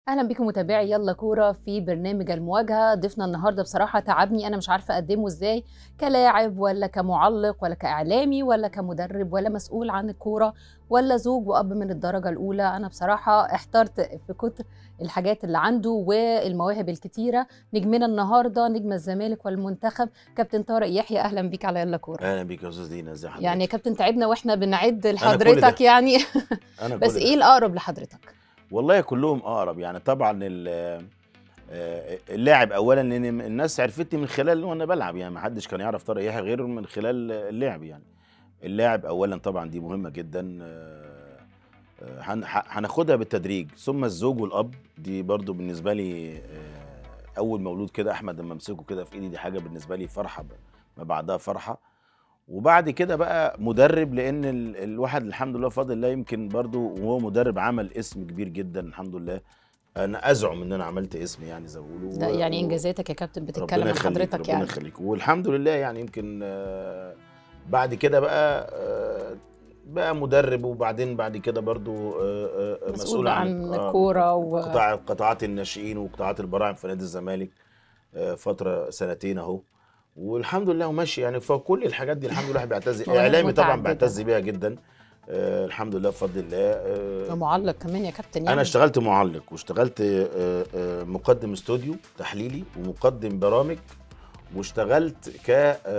اهلا بكم متابعي يلا كوره في برنامج المواجهه ضيفنا النهارده بصراحه تعبني انا مش عارفه اقدمه ازاي كلاعب ولا كمعلق ولا كاعلامي ولا كمدرب ولا مسؤول عن الكوره ولا زوج واب من الدرجه الاولى انا بصراحه احترت في كتر الحاجات اللي عنده والمواهب الكتيره نجمنا النهارده نجم الزمالك والمنتخب كابتن طارق يحيى اهلا بيك على يلا كوره اهلا بيك يا استاذ دينا ازي حضرتك يعني يا كابتن تعبنا واحنا بنعد كل لحضرتك ده. يعني انا بس كل ده. ايه الاقرب لحضرتك والله كلهم اقرب يعني طبعا ال- آه، اللاعب اولا لان الناس عرفتني من خلال وانا بلعب يعني ما حدش كان يعرف طارق يحيى غير من خلال اللعب يعني اللاعب اولا طبعا دي مهمه جدا آه، آه، هن- ح- هناخدها بالتدريج ثم الزوج والاب دي برضو بالنسبه لي آه، اول مولود كده احمد لما امسكه كده في ايدي دي حاجه بالنسبه لي فرحه ب- ما بعدها فرحه وبعد كده بقى مدرب لان ال- الواحد الحمد لله بفضل الله يمكن برضو وهو مدرب عمل اسم كبير جدا الحمد لله انا ازعم ان انا عملت اسم يعني زي ما بيقولوا ده و- يعني و- انجازاتك يا كابتن بتتكلم ربنا عن يخليك حضرتك ربنا يعني يخليك والحمد لله يعني يمكن آه، بعد كده بقى آه، بقى مدرب وبعدين بعد كده برضو آه، آه، مسؤول بقى عن آه، الكوره و... قطاع قطاعات الناشئين وقطاعات البراعم في نادي الزمالك آه، فتره سنتين اهو والحمد لله وماشي يعني فكل الحاجات دي الحمد لله بيعتز مواهب اعلامي طبعا متعددة. بعتز بيها جدا آه، الحمد لله بفضل الله آه، ومعلق كمان يا كابتن يعني انا اشتغلت معلق واشتغلت آه، آه، مقدم استوديو تحليلي ومقدم برامج واشتغلت ك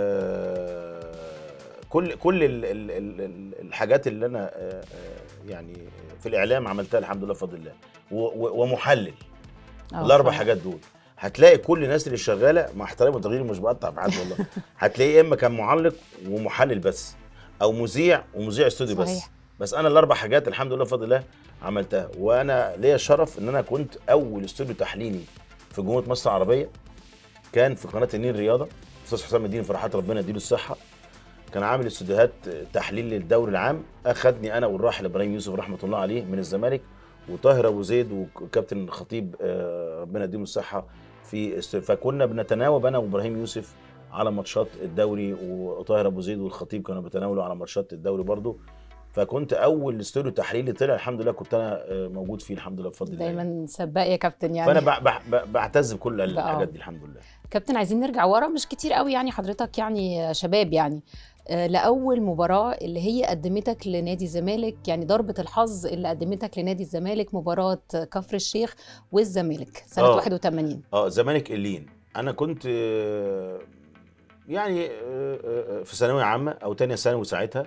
آه، كل كل ال- ال- ال- ال- الحاجات اللي انا آه، آه، يعني في الاعلام عملتها الحمد لله بفضل الله و- و- ومحلل آه، الاربع ف- حاجات دول هتلاقي كل الناس اللي شغاله مع احترامي وتغييري مش بقطع في حد والله هتلاقيه يا اما كان معلق ومحلل بس او مذيع ومذيع استوديو بس صحيح. بس انا الاربع حاجات الحمد لله بفضل الله عملتها وانا ليا شرف ان انا كنت اول استوديو تحليلي في جمهوريه مصر العربيه كان في قناه النيل رياضه استاذ حسام الدين فرحات ربنا يديله الصحه كان عامل استوديوهات تحليل للدوري العام اخدني انا والراحل ابراهيم يوسف رحمه الله عليه من الزمالك وطاهر ابو زيد وكابتن الخطيب آه، ربنا يديله الصحه في است- فكنا بنتناوب انا وابراهيم يوسف على ماتشات الدوري وطاهر ابو زيد والخطيب كانوا بيتناولوا على ماتشات الدوري برضو فكنت اول استوديو تحليلي طلع الحمد لله كنت انا آه، موجود فيه الحمد لله بفضل الله يعني. دايما سباق يا كابتن يعني فانا ب- ب- ب- بعتز بكل آه. الحاجات دي الحمد لله كابتن عايزين نرجع ورا مش كتير قوي يعني حضرتك يعني شباب يعني آه، لأول مباراة اللي هي قدمتك لنادي الزمالك يعني ضربة الحظ اللي قدمتك لنادي الزمالك مباراة كفر الشيخ والزمالك سنة آه. 81 اه زمالك اللين انا كنت آه، يعني آه، آه، في ثانويه عامه او تانية ثانوي ساعتها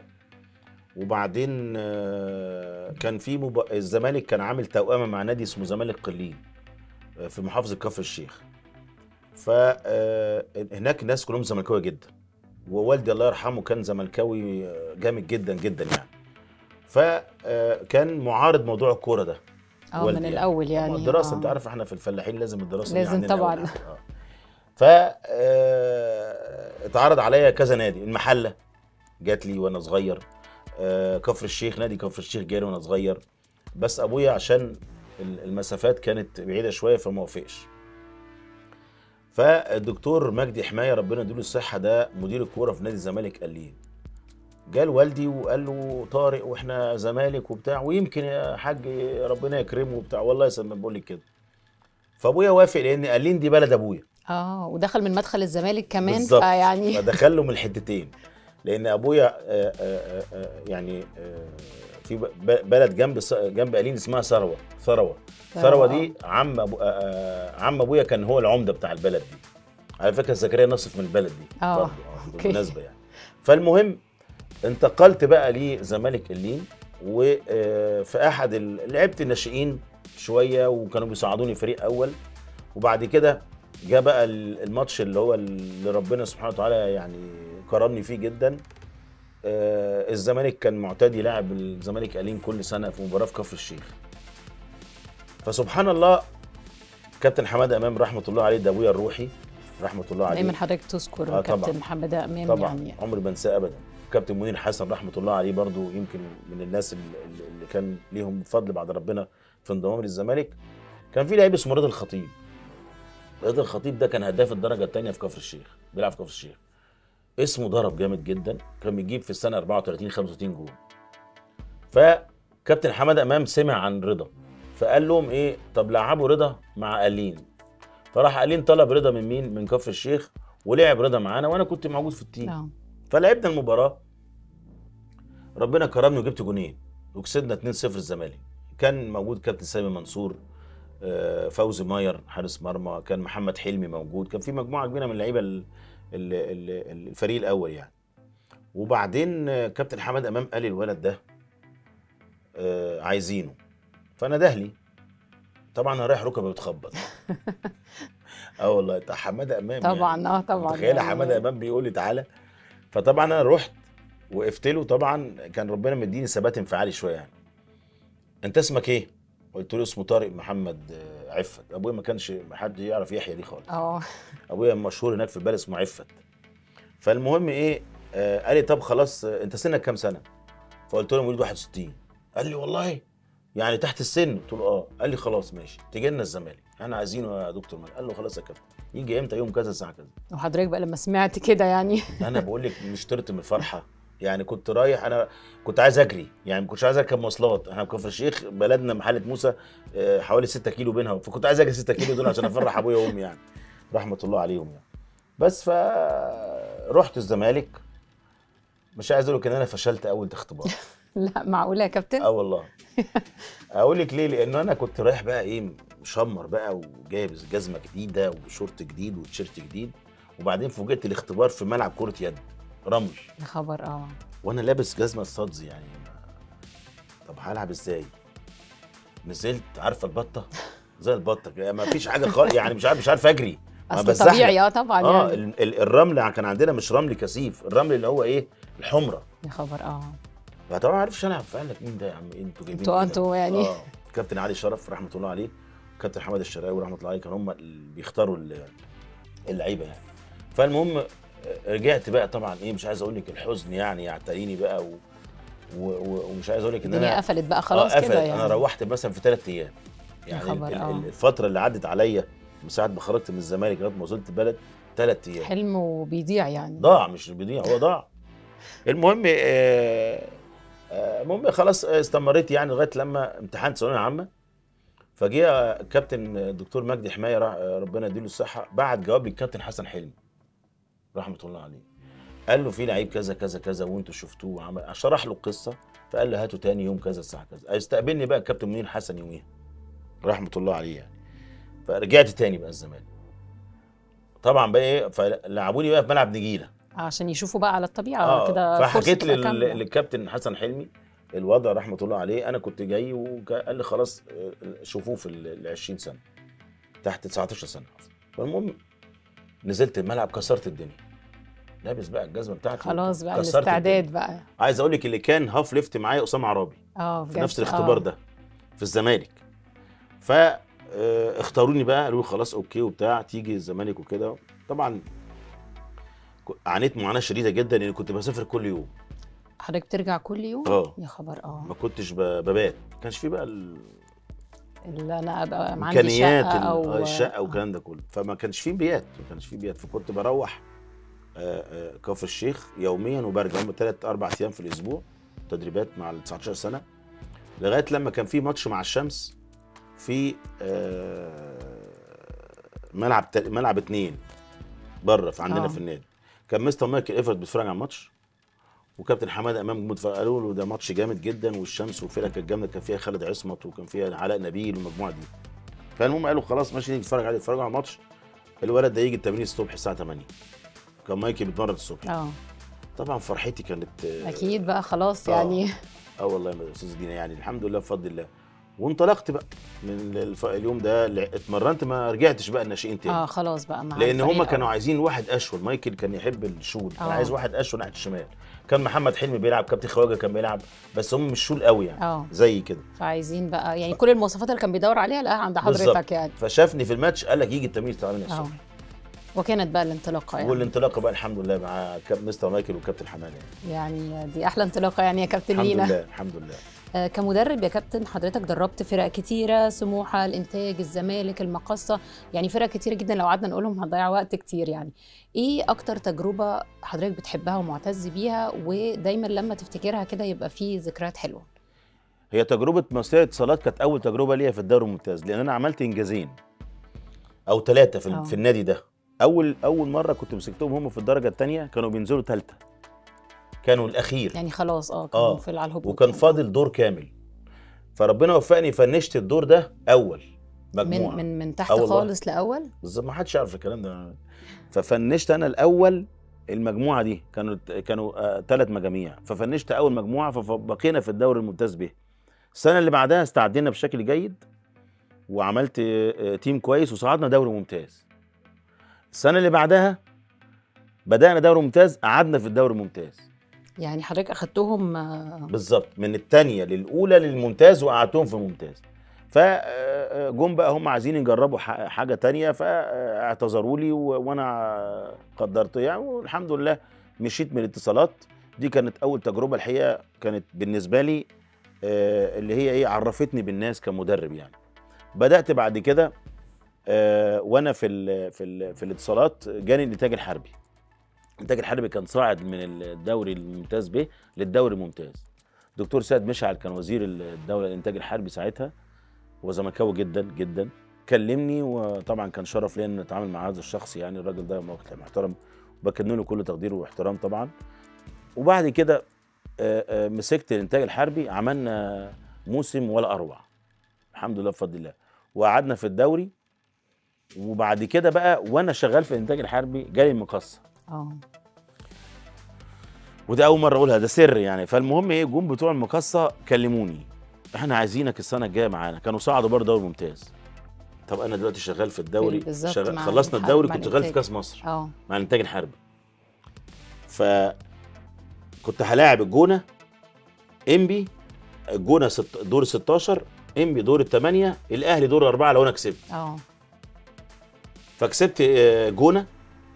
وبعدين آه، كان في مب... الزمالك كان عامل توأمه مع نادي اسمه زمالك قليل آه، في محافظه كفر الشيخ فهناك الناس كلهم زملكاويه جدا ووالدي الله يرحمه كان زملكاوي آه، جامد جدا جدا يعني فكان معارض موضوع الكوره ده اه والدي من يعني. الأول يعني يعني الدراسه آه. انت عارف احنا في الفلاحين لازم الدراسه دي لازم عندنا طبعاً. أول حاجة. آه. ف آه، اتعرض عليا كذا نادي المحله جات لي وانا صغير آه، كفر الشيخ نادي كفر الشيخ جالي وانا صغير بس ابويا عشان ال- المسافات كانت بعيده شويه فما وافقش فالدكتور مجدي حمايه ربنا يديله الصحه ده مدير الكوره في نادي الزمالك قال لي جال والدي وقال له طارق واحنا زمالك وبتاع ويمكن يا حاج ربنا يكرمه وبتاع والله يسلمك بقول لك كده فابويا وافق لان قالين دي بلد ابويا اه ودخل من مدخل الزمالك كمان بالظبط. فيعني فدخل له من الحتتين لان ابويا آه، آه، آه، يعني آه، في ب- بلد جنب الص- جنب قليل اسمها ثروه ثروه ثروه دي عم أبو آه، آه، عم ابويا كان هو العمده بتاع البلد دي على فكره زكريا نصف من البلد دي آه، برضه، أوكي. بالمناسبه يعني فالمهم انتقلت بقى لزمالك اللين وفي احد ال- لعبت الناشئين شويه وكانوا بيصعدوني فريق اول وبعد كده جاء بقى ال- الماتش اللي هو اللي ربنا سبحانه وتعالى يعني كرمني فيه جدا آه، الزمالك كان معتاد يلعب الزمالك قليم كل سنه في مباراه في كفر الشيخ فسبحان الله كابتن حماده امام رحمه الله عليه ده ابويا الروحي رحمه الله عليه دايما حضرتك تذكر آه، كابتن طبعاً. محمد امام طبعا يعني عمري ما انساه ابدا كابتن منير حسن رحمه الله عليه برضو يمكن من الناس اللي, اللي كان ليهم فضل بعد ربنا في انضمام للزمالك كان في لعيب اسمه رضا الخطيب رضا الخطيب ده كان هداف الدرجه الثانيه في كفر الشيخ بيلعب في كفر الشيخ اسمه ضرب جامد جدا كان بيجيب في السنه 34 35 جول فكابتن حماده امام سمع عن رضا فقال لهم ايه طب لعبوا رضا مع قالين فراح قالين طلب رضا من مين من كفر الشيخ ولعب رضا معانا وانا كنت موجود في التيم اه فلعبنا المباراه ربنا كرمني وجبت جونين وكسبنا 2-0 الزمالك كان موجود كابتن سامي منصور آه، فوزي ماير حارس مرمى كان محمد حلمي موجود كان في مجموعه كبيره من اللعيبه ال- ال- ال- الفريق الاول يعني وبعدين آه، كابتن حماد امام قال لي الولد ده آه، عايزينه فنده لي طبعا انا رايح ركبه بتخبط اه والله بتاع حماده امام يعني. طبعا اه طبعا متخيله يعني حماده امام بيقول لي تعالى فطبعا انا رحت وقفت له طبعا كان ربنا مديني ثبات انفعالي شويه يعني انت اسمك ايه؟ قلت له اسمه طارق محمد آه، عفت ابويا ما كانش حد يعرف يحيى دي خالص اه ابويا مشهور هناك في البلد اسمه عفت فالمهم ايه آه قال لي طب خلاص آه، انت سنك كام سنه؟ فقلت له مواليد 61 قال لي والله يعني تحت السن قلت له اه قال لي خلاص ماشي تيجي لنا الزمالك احنا عايزينه يا دكتور مالك قال له خلاص يا كابتن يجي امتى يوم كذا الساعه كذا وحضرتك بقى لما سمعت كده يعني انا بقول لك مش طرت من الفرحه يعني كنت رايح انا كنت عايز اجري يعني ما كنتش عايز اركب مواصلات احنا في كفر الشيخ بلدنا محله موسى آه، حوالي 6 كيلو بينها فكنت عايز اجري 6 كيلو دول عشان افرح ابويا وامي يعني رحمه الله عليهم يعني بس ف رحت الزمالك مش عايز اقول لك ان انا فشلت اول اختبار لا معقوله يا كابتن اه والله اقول لك ليه لان انا كنت رايح بقى ايه مشمر بقى وجايب جزمه جديده وشورت جديد وتيشيرت جديد وبعدين فوجئت الاختبار في ملعب كره يد رمل يا خبر اه وانا لابس جزمه صدز يعني ما- طب هلعب ازاي نزلت عارفه البطه زي البطه كده، ما فيش حاجه خالص يعني مش عارف مش عارف اجري ما اصل بزحلق. طبيعي اه طبعا اه يعني ال- ال- الرمل كان عندنا مش رمل كثيف الرمل اللي هو ايه الحمره يا خبر اه فطبعا ما عرفش العب فقال لك مين ده يا عم إيه انتوا جايبين انتوا إيه ده؟ انتوا يعني اه كابتن علي شرف رحمه الله عليه كابتن حماد الشراوي رحمه الله عليه كانوا هم اللي بيختاروا ال- اللعيبه يعني فالمهم آه، رجعت بقى طبعا ايه مش عايز اقول لك الحزن يعني يعتريني بقى و... و... و... ومش عايز اقول لك ان الدنيا انا قفلت بقى خلاص آه، كده قفلت. يعني انا روحت مثلا في ثلاث ايام يعني خبر، ال- ال- آه. الفتره اللي عدت عليا من ساعه ما خرجت من الزمالك لغايه ما وصلت البلد ثلاث ايام حلم وبيضيع يعني ضاع مش بيضيع هو ضاع المهم آه، آه، المهم خلاص استمريت يعني لغايه لما امتحنت ثانويه عامه فجه كابتن الدكتور مجدي حمايه راح- ربنا يديله الصحه بعت جواب للكابتن حسن حلمي رحمه الله عليه قال له في لعيب كذا كذا كذا وانتوا شفتوه وعمل شرح له القصه فقال له هاته تاني يوم كذا الساعه كذا استقبلني بقى الكابتن منير حسن يوميها رحمه الله عليه يعني فرجعت تاني بقى الزمالك طبعا بقى ايه فلعبوني بقى في ملعب نجيله عشان يشوفوا بقى على الطبيعه اه كده فحكيت فرصة تبقى لل... كاملة. للكابتن حسن حلمي الوضع رحمه الله عليه انا كنت جاي وقال لي خلاص آه، شوفوه في ال 20 سنه تحت 19 سنه فالمهم نزلت الملعب كسرت الدنيا لابس بقى الجزمه بتاعتي خلاص بقى كسرت الاستعداد الدنيا. بقى عايز اقول لك اللي كان هاف ليفت معايا اسامه عرابي اه في بجد نفس الاختبار آه. ده في الزمالك ف آه، اختاروني بقى قالوا لي خلاص اوكي وبتاع تيجي الزمالك وكده طبعا ك- عانيت معاناه شديده جدا لان كنت بسافر كل يوم حضرتك بترجع كل يوم اه يا خبر اه ما كنتش ب- ببات ما كانش في بقى ال- اللي انا ابقى عندي امكانيات شقه ال- او آه، الشقه والكلام ده كله فما كانش في بيات ما كانش في بيات فكنت بروح آه، آه، كفر الشيخ يوميا وبرجع هم ثلاث اربع ايام في الاسبوع تدريبات مع ال 19 سنه لغايه لما كان في ماتش مع الشمس في آه، ملعب تل- ملعب اتنين بره في عندنا آه. في النادي كان مستر مايكل ايفرت بيتفرج على الماتش وكابتن حماده امام جمهور ف- قالوا له ده ماتش جامد جدا والشمس والفرقه كانت جامده كان فيها خالد عصمت وكان فيها علاء نبيل والمجموعه دي فالمهم قالوا خلاص ماشي نيجي نتفرج عليه نتفرج على الماتش الولد ده يجي التمرين الصبح الساعه 8 كان مايكي بيتمرن الصبح اه طبعا فرحتي كانت آه، اكيد بقى خلاص آه. يعني اه والله يا استاذ دينا يعني الحمد لله بفضل الله وانطلقت بقى من الف... اليوم ده ل- اتمرنت ما رجعتش بقى الناشئين تاني اه خلاص بقى مع لان هم الفريق كانوا أو- عايزين واحد اشول مايكل كان يحب الشول كان آه. عايز واحد اشول ناحيه الشمال كان محمد حلمي بيلعب كابتن خواجه كان بيلعب بس هم مش شول قوي يعني اه زي كده فعايزين بقى يعني كل المواصفات اللي كان بيدور عليها لقاها عند بالظبط. حضرتك يعني فشافني في الماتش قال لك يجي التمرين الساعه 8 اه الصبح وكانت بقى الانطلاقه يعني والانطلاقه بقى الحمد لله مع كاب مستر مايكل وكابتن حماده يعني. يعني دي احلى انطلاقه يعني يا كابتن الحمد لينا لله الحمد لله آه، كمدرب يا كابتن حضرتك دربت فرق كتيرة سموحة الإنتاج الزمالك المقصة يعني فرق كتيرة جدا لو قعدنا نقولهم هنضيع وقت كتير يعني إيه أكتر تجربة حضرتك بتحبها ومعتز بيها ودايما لما تفتكرها كده يبقى فيه ذكريات حلوة هي تجربه مصريه اتصالات كانت اول تجربه ليا في الدوري الممتاز لان انا عملت انجازين او ثلاثه في, آه. في النادي ده اول اول مره كنت مسكتهم هم في الدرجه الثانيه كانوا بينزلوا ثالثه كانوا الاخير يعني خلاص اه آه. كانوا في على الهبوط وكان يعني. فاضل دور كامل فربنا وفقني فنشت الدور ده اول مجموعه من من من تحت آه والله. خالص لاول بالظبط ما حدش يعرف الكلام ده ففنشت انا الاول المجموعه دي كانوا كانوا ثلاث مجاميع ففنشت اول مجموعه فبقينا في الدوري الممتاز به السنه اللي بعدها استعدينا بشكل جيد وعملت آه، تيم كويس وصعدنا دوري ممتاز السنه اللي بعدها بدانا دوري ممتاز قعدنا في الدوري الممتاز يعني حضرتك اخدتهم آه، بالظبط من الثانيه للاولى للممتاز وقعدتهم في الممتاز فجم بقى هم عايزين يجربوا ح- حاجه تانية فاعتذروا لي و- وانا قدرت يعني والحمد لله مشيت من الاتصالات دي كانت اول تجربه الحقيقه كانت بالنسبه لي آه، اللي هي ايه عرفتني بالناس كمدرب يعني بدات بعد كده آه، وانا في ال في ال في الاتصالات جاني الانتاج الحربي الانتاج الحربي كان صاعد من الدوري الممتاز به للدوري الممتاز دكتور سيد مشعل كان وزير الدوله الانتاج الحربي ساعتها هو زملكاوي جدا جدا كلمني وطبعا كان شرف ليا ان اتعامل مع هذا الشخص يعني الراجل ده وقت محترم وبكن له كل تقدير واحترام طبعا وبعد كده آه، آه، مسكت الانتاج الحربي عملنا موسم ولا اروع الحمد لله بفضل الله وقعدنا في الدوري وبعد كده بقى وانا شغال في الانتاج الحربي جالي المقصه اه ودي اول مره اقولها ده سر يعني فالمهم ايه جم بتوع المقصه كلموني احنا عايزينك السنه الجايه معانا كانوا صعدوا برضه دوري ممتاز طب انا دلوقتي شغال في الدوري بالظبط شغال مع خلصنا الح- الدوري مع كنت شغال في الإنتاج. كاس مصر اه مع الانتاج الحربي ف كنت هلاعب الجونه انبي الجونه ست... دور ال 16 انبي دور الثمانيه الاهلي دور الاربعه لو انا كسبت اه فكسبت آه، جونه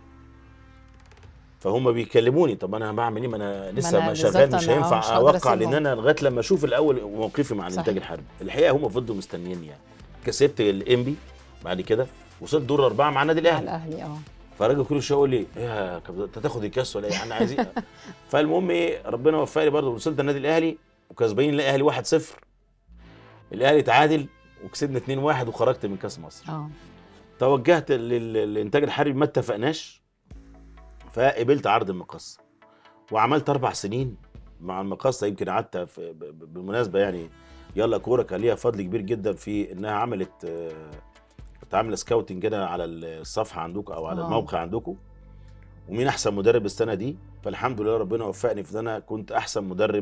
فهم بيكلموني طب انا بعمل ايه ما انا لسه أنا ما بالظبط شغال مش أنا آه، هينفع مش هقدر اوقع لان أسيبهم. انا لغايه لما اشوف الاول موقفي مع الانتاج صحيح. الحربي الحقيقه هم فضلوا مستنيين يعني كسبت الانبي بعد كده وصلت دور الاربعه مع النادي مع الاهلي الاهلي اه فالراجل كل شويه يقول لي ايه يا كابتن انت تاخد الكاس ولا ايه احنا عايزين فالمهم ايه ربنا وفقني برضه وصلت النادي الاهلي وكسبانين الاهلي 1-0 الاهلي تعادل وكسبنا 2-1 وخرجت من كاس مصر اه توجهت لل- للانتاج الحربي ما اتفقناش فقبلت عرض المقصه وعملت اربع سنين مع المقصه يمكن قعدت في- ب- ب- بالمناسبه يعني يلا كوره كان ليها فضل كبير جدا في انها عملت آه، كانت عامله سكاوتنج كده على الصفحه عندكم او على آه. الموقع عندكم ومين احسن مدرب السنه دي فالحمد لله ربنا وفقني في ان انا كنت احسن مدرب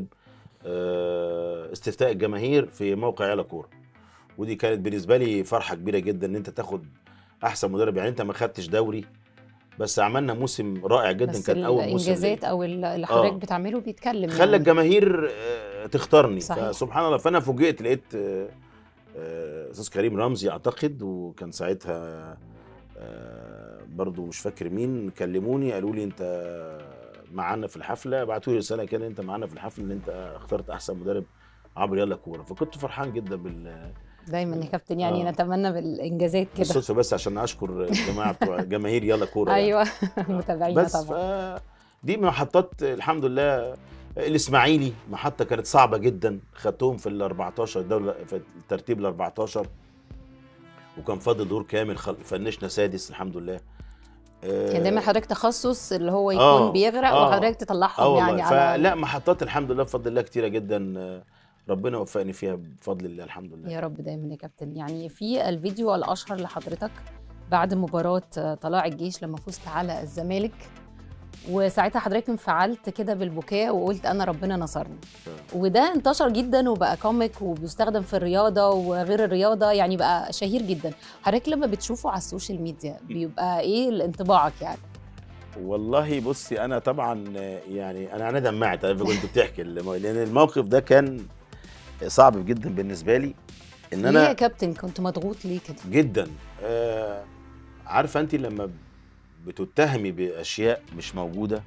آه، استفتاء الجماهير في موقع يلا كوره ودي كانت بالنسبه لي فرحه كبيره جدا ان انت تاخد احسن مدرب يعني انت ما خدتش دوري بس عملنا موسم رائع جدا بس كان اول موسم الانجازات ليا. او ال- اللي حضرتك آه. بتعمله بيتكلم خلى يعني. الجماهير آه، تختارني صحيح. فسبحان الله فانا فوجئت لقيت آه، آه، استاذ كريم رمزي اعتقد وكان ساعتها آه، برضو مش فاكر مين كلموني قالوا لي انت معانا في الحفله بعتوا لي رساله كده انت معانا في الحفله ان انت اخترت احسن مدرب عبر يلا كوره فكنت فرحان جدا بال دايما يا كابتن يعني آه. نتمنى بالانجازات كده بالصدفه بس عشان اشكر الجماعه بتوع جماهير يلا كوره يعني. ايوه متابعينا بس طبعا ف... دي محطات الحمد لله الاسماعيلي محطه كانت صعبه جدا خدتهم في ال 14 الدوله في الترتيب ال 14 وكان فاضل دور كامل خل... فنشنا سادس الحمد لله آه، كان دايما حضرتك تخصص اللي هو يكون آه، بيغرق آه. وحضرتك اه تطلعهم والله يعني على فلا محطات الحمد لله بفضل الله كتيره جدا آه، ربنا وفقني فيها بفضل الله الحمد لله يا رب دايما يا كابتن يعني في الفيديو الاشهر لحضرتك بعد مباراه طلائع الجيش لما فزت على الزمالك وساعتها حضرتك انفعلت كده بالبكاء وقلت انا ربنا نصرني وده انتشر جدا وبقى كوميك وبيستخدم في الرياضه وغير الرياضه يعني بقى شهير جدا حضرتك لما بتشوفه على السوشيال ميديا بيبقى ايه انطباعك يعني والله بصي انا طبعا آه، يعني انا انا دمعت عارف كنت بتحكي المو- لان الموقف ده كان صعب جدا بالنسبه لي ان ليه يا انا كابتن كنت مضغوط ليه كده جدا آه عارفه انت لما بتتهمي باشياء مش موجوده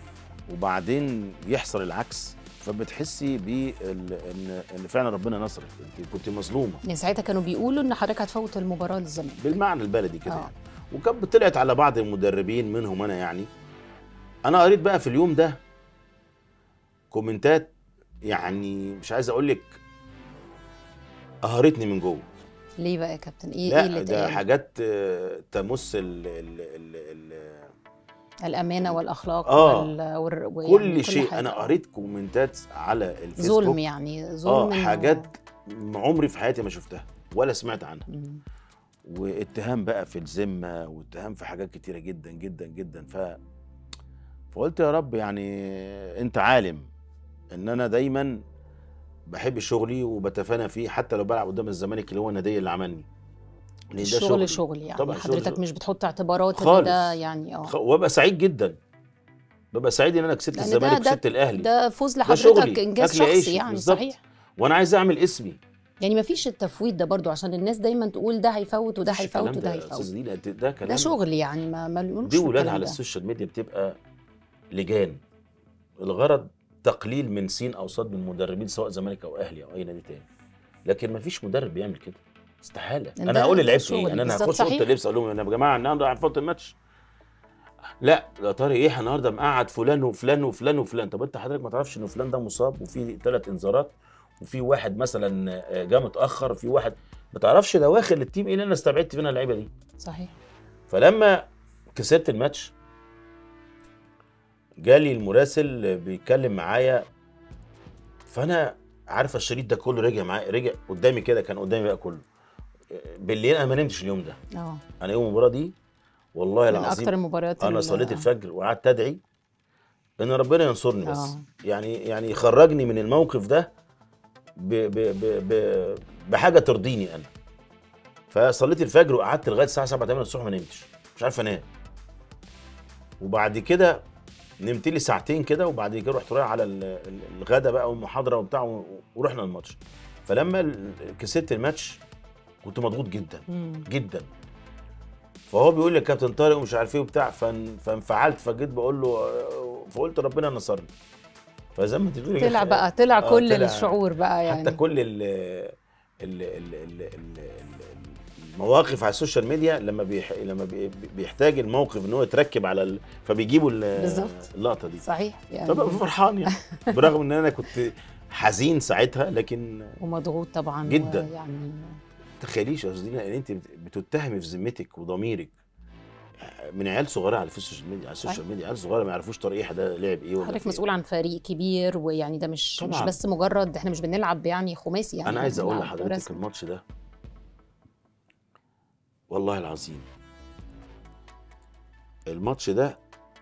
وبعدين يحصل العكس فبتحسي بان ان فعلا ربنا نصرك انت كنت مظلومه يعني ساعتها كانوا بيقولوا ان حضرتك هتفوت المباراه للزمالك بالمعنى البلدي كده آه. يعني وكانت طلعت على بعض المدربين منهم انا يعني انا قريت بقى في اليوم ده كومنتات يعني مش عايز اقول لك قهرتني من جوه ليه بقى يا كابتن ايه ايه لا اللي ده اتقال؟ حاجات آه، تمس ال ال ال ال الامانه والاخلاق آه. وال... وال... ويعني كل شيء حاجة. انا قريت كومنتات على الفيسبوك ظلم يعني ظلم اه إنه- حاجات عمري في حياتي ما شفتها ولا سمعت عنها مم. واتهام بقى في الذمه واتهام في حاجات كتيره جدا جدا جدا ف فقلت يا رب يعني انت عالم ان انا دايما بحب شغلي وبتفانى فيه حتى لو بلعب قدام الزمالك اللي هو النادي اللي عملني لان ده الشغل شغلي. شغل يعني طبعاً شغل حضرتك شغل. مش بتحط اعتبارات ان خالص. ده يعني اه خ- وابقى سعيد جدا ببقى سعيد ان انا كسبت لأن ده- الزمالك ده- وكسبت الاهلي ده فوز ده لحضرتك شغلي، انجاز أكل شخصي عيشي، يعني بالظبط. صحيح وانا عايز اعمل اسمي يعني ما فيش التفويض ده برضو عشان الناس دايما تقول ده هيفوت وده مفيش هيفوت الكلام وده ده يا هيفوت استاذ دينا ده, ده كلام ده شغل يعني ما ما نقولش دي في ولاد الكلام على ده. السوشيال ميديا بتبقى لجان الغرض تقليل من سين او صاد من المدربين سواء زمالك او اهلي او اي نادي تاني لكن ما فيش مدرب بيعمل كده استحاله ده- انا هقول ده للعيبه شغل ايه يعني انا بالظبط، هخش اوضه صحيح. اللبس اقول لهم انا يا جماعه النهارده هنفوت الماتش لا يا طارق ايه النهارده مقعد فلان وفلان وفلان وفلان طب انت حضرتك ما تعرفش ان فلان ده مصاب وفي ثلاث انذارات وفي واحد مثلا آه، جه متاخر وفي واحد ما تعرفش دواخل التيم ايه اللي انا استبعدت فينا اللعيبه دي صحيح فلما كسبت الماتش جالي المراسل بيتكلم معايا فانا عارف الشريط ده كله رجع معايا رجع قدامي كده كان قدامي بقى كله بالليل انا ما نمتش اليوم ده اه انا يوم المباراه دي والله من اكتر العظيم المباريات انا ال- صليت الفجر وقعدت ادعي ان ربنا ينصرني بس آه. يعني يعني يخرجني من الموقف ده ب ب ب ب بحاجه ترضيني انا فصليت الفجر وقعدت لغايه الساعه 7 8 الصبح ما نمتش مش عارف انام وبعد كده نمت لي ساعتين كده وبعد كده رحت رايح على ال- ال- الغدا بقى والمحاضره وبتاع و- ورحنا الماتش فلما ال- كسبت الماتش كنت مضغوط جدا مم. جدا فهو بيقول لي يا كابتن طارق ومش عارف ايه وبتاع فان- فانفعلت فجيت بقول له آه، فقلت ربنا نصرني فزي ما انت بتقولي طلع كده، بقى طلع آه، كل طلع الشعور بقى يعني حتى كل ال ال ال ال ال ال المواقف على السوشيال ميديا لما بيح... لما بي- بيحتاج الموقف ان هو يتركب على ال... فبيجيبوا ال- بالظبط. اللقطه دي صحيح يعني فببقى فرحان يعني برغم ان انا كنت حزين ساعتها لكن ومضغوط طبعا جداً. يعني تخيليش يا استاذ دينا ان انت بت- بتتهمي في ذمتك وضميرك من عيال صغيره على السوشيال ميديا على السوشيال ميديا عيال صغيره ما يعرفوش طارق ايه ده لعب ايه ولا حضرتك في مسؤول عن فريق كبير ويعني ده مش مش طبعاً. بس مجرد احنا مش بنلعب يعني خماسي يعني انا عايز اقول بنلعب لحضرتك رسمي. الماتش ده والله العظيم الماتش ده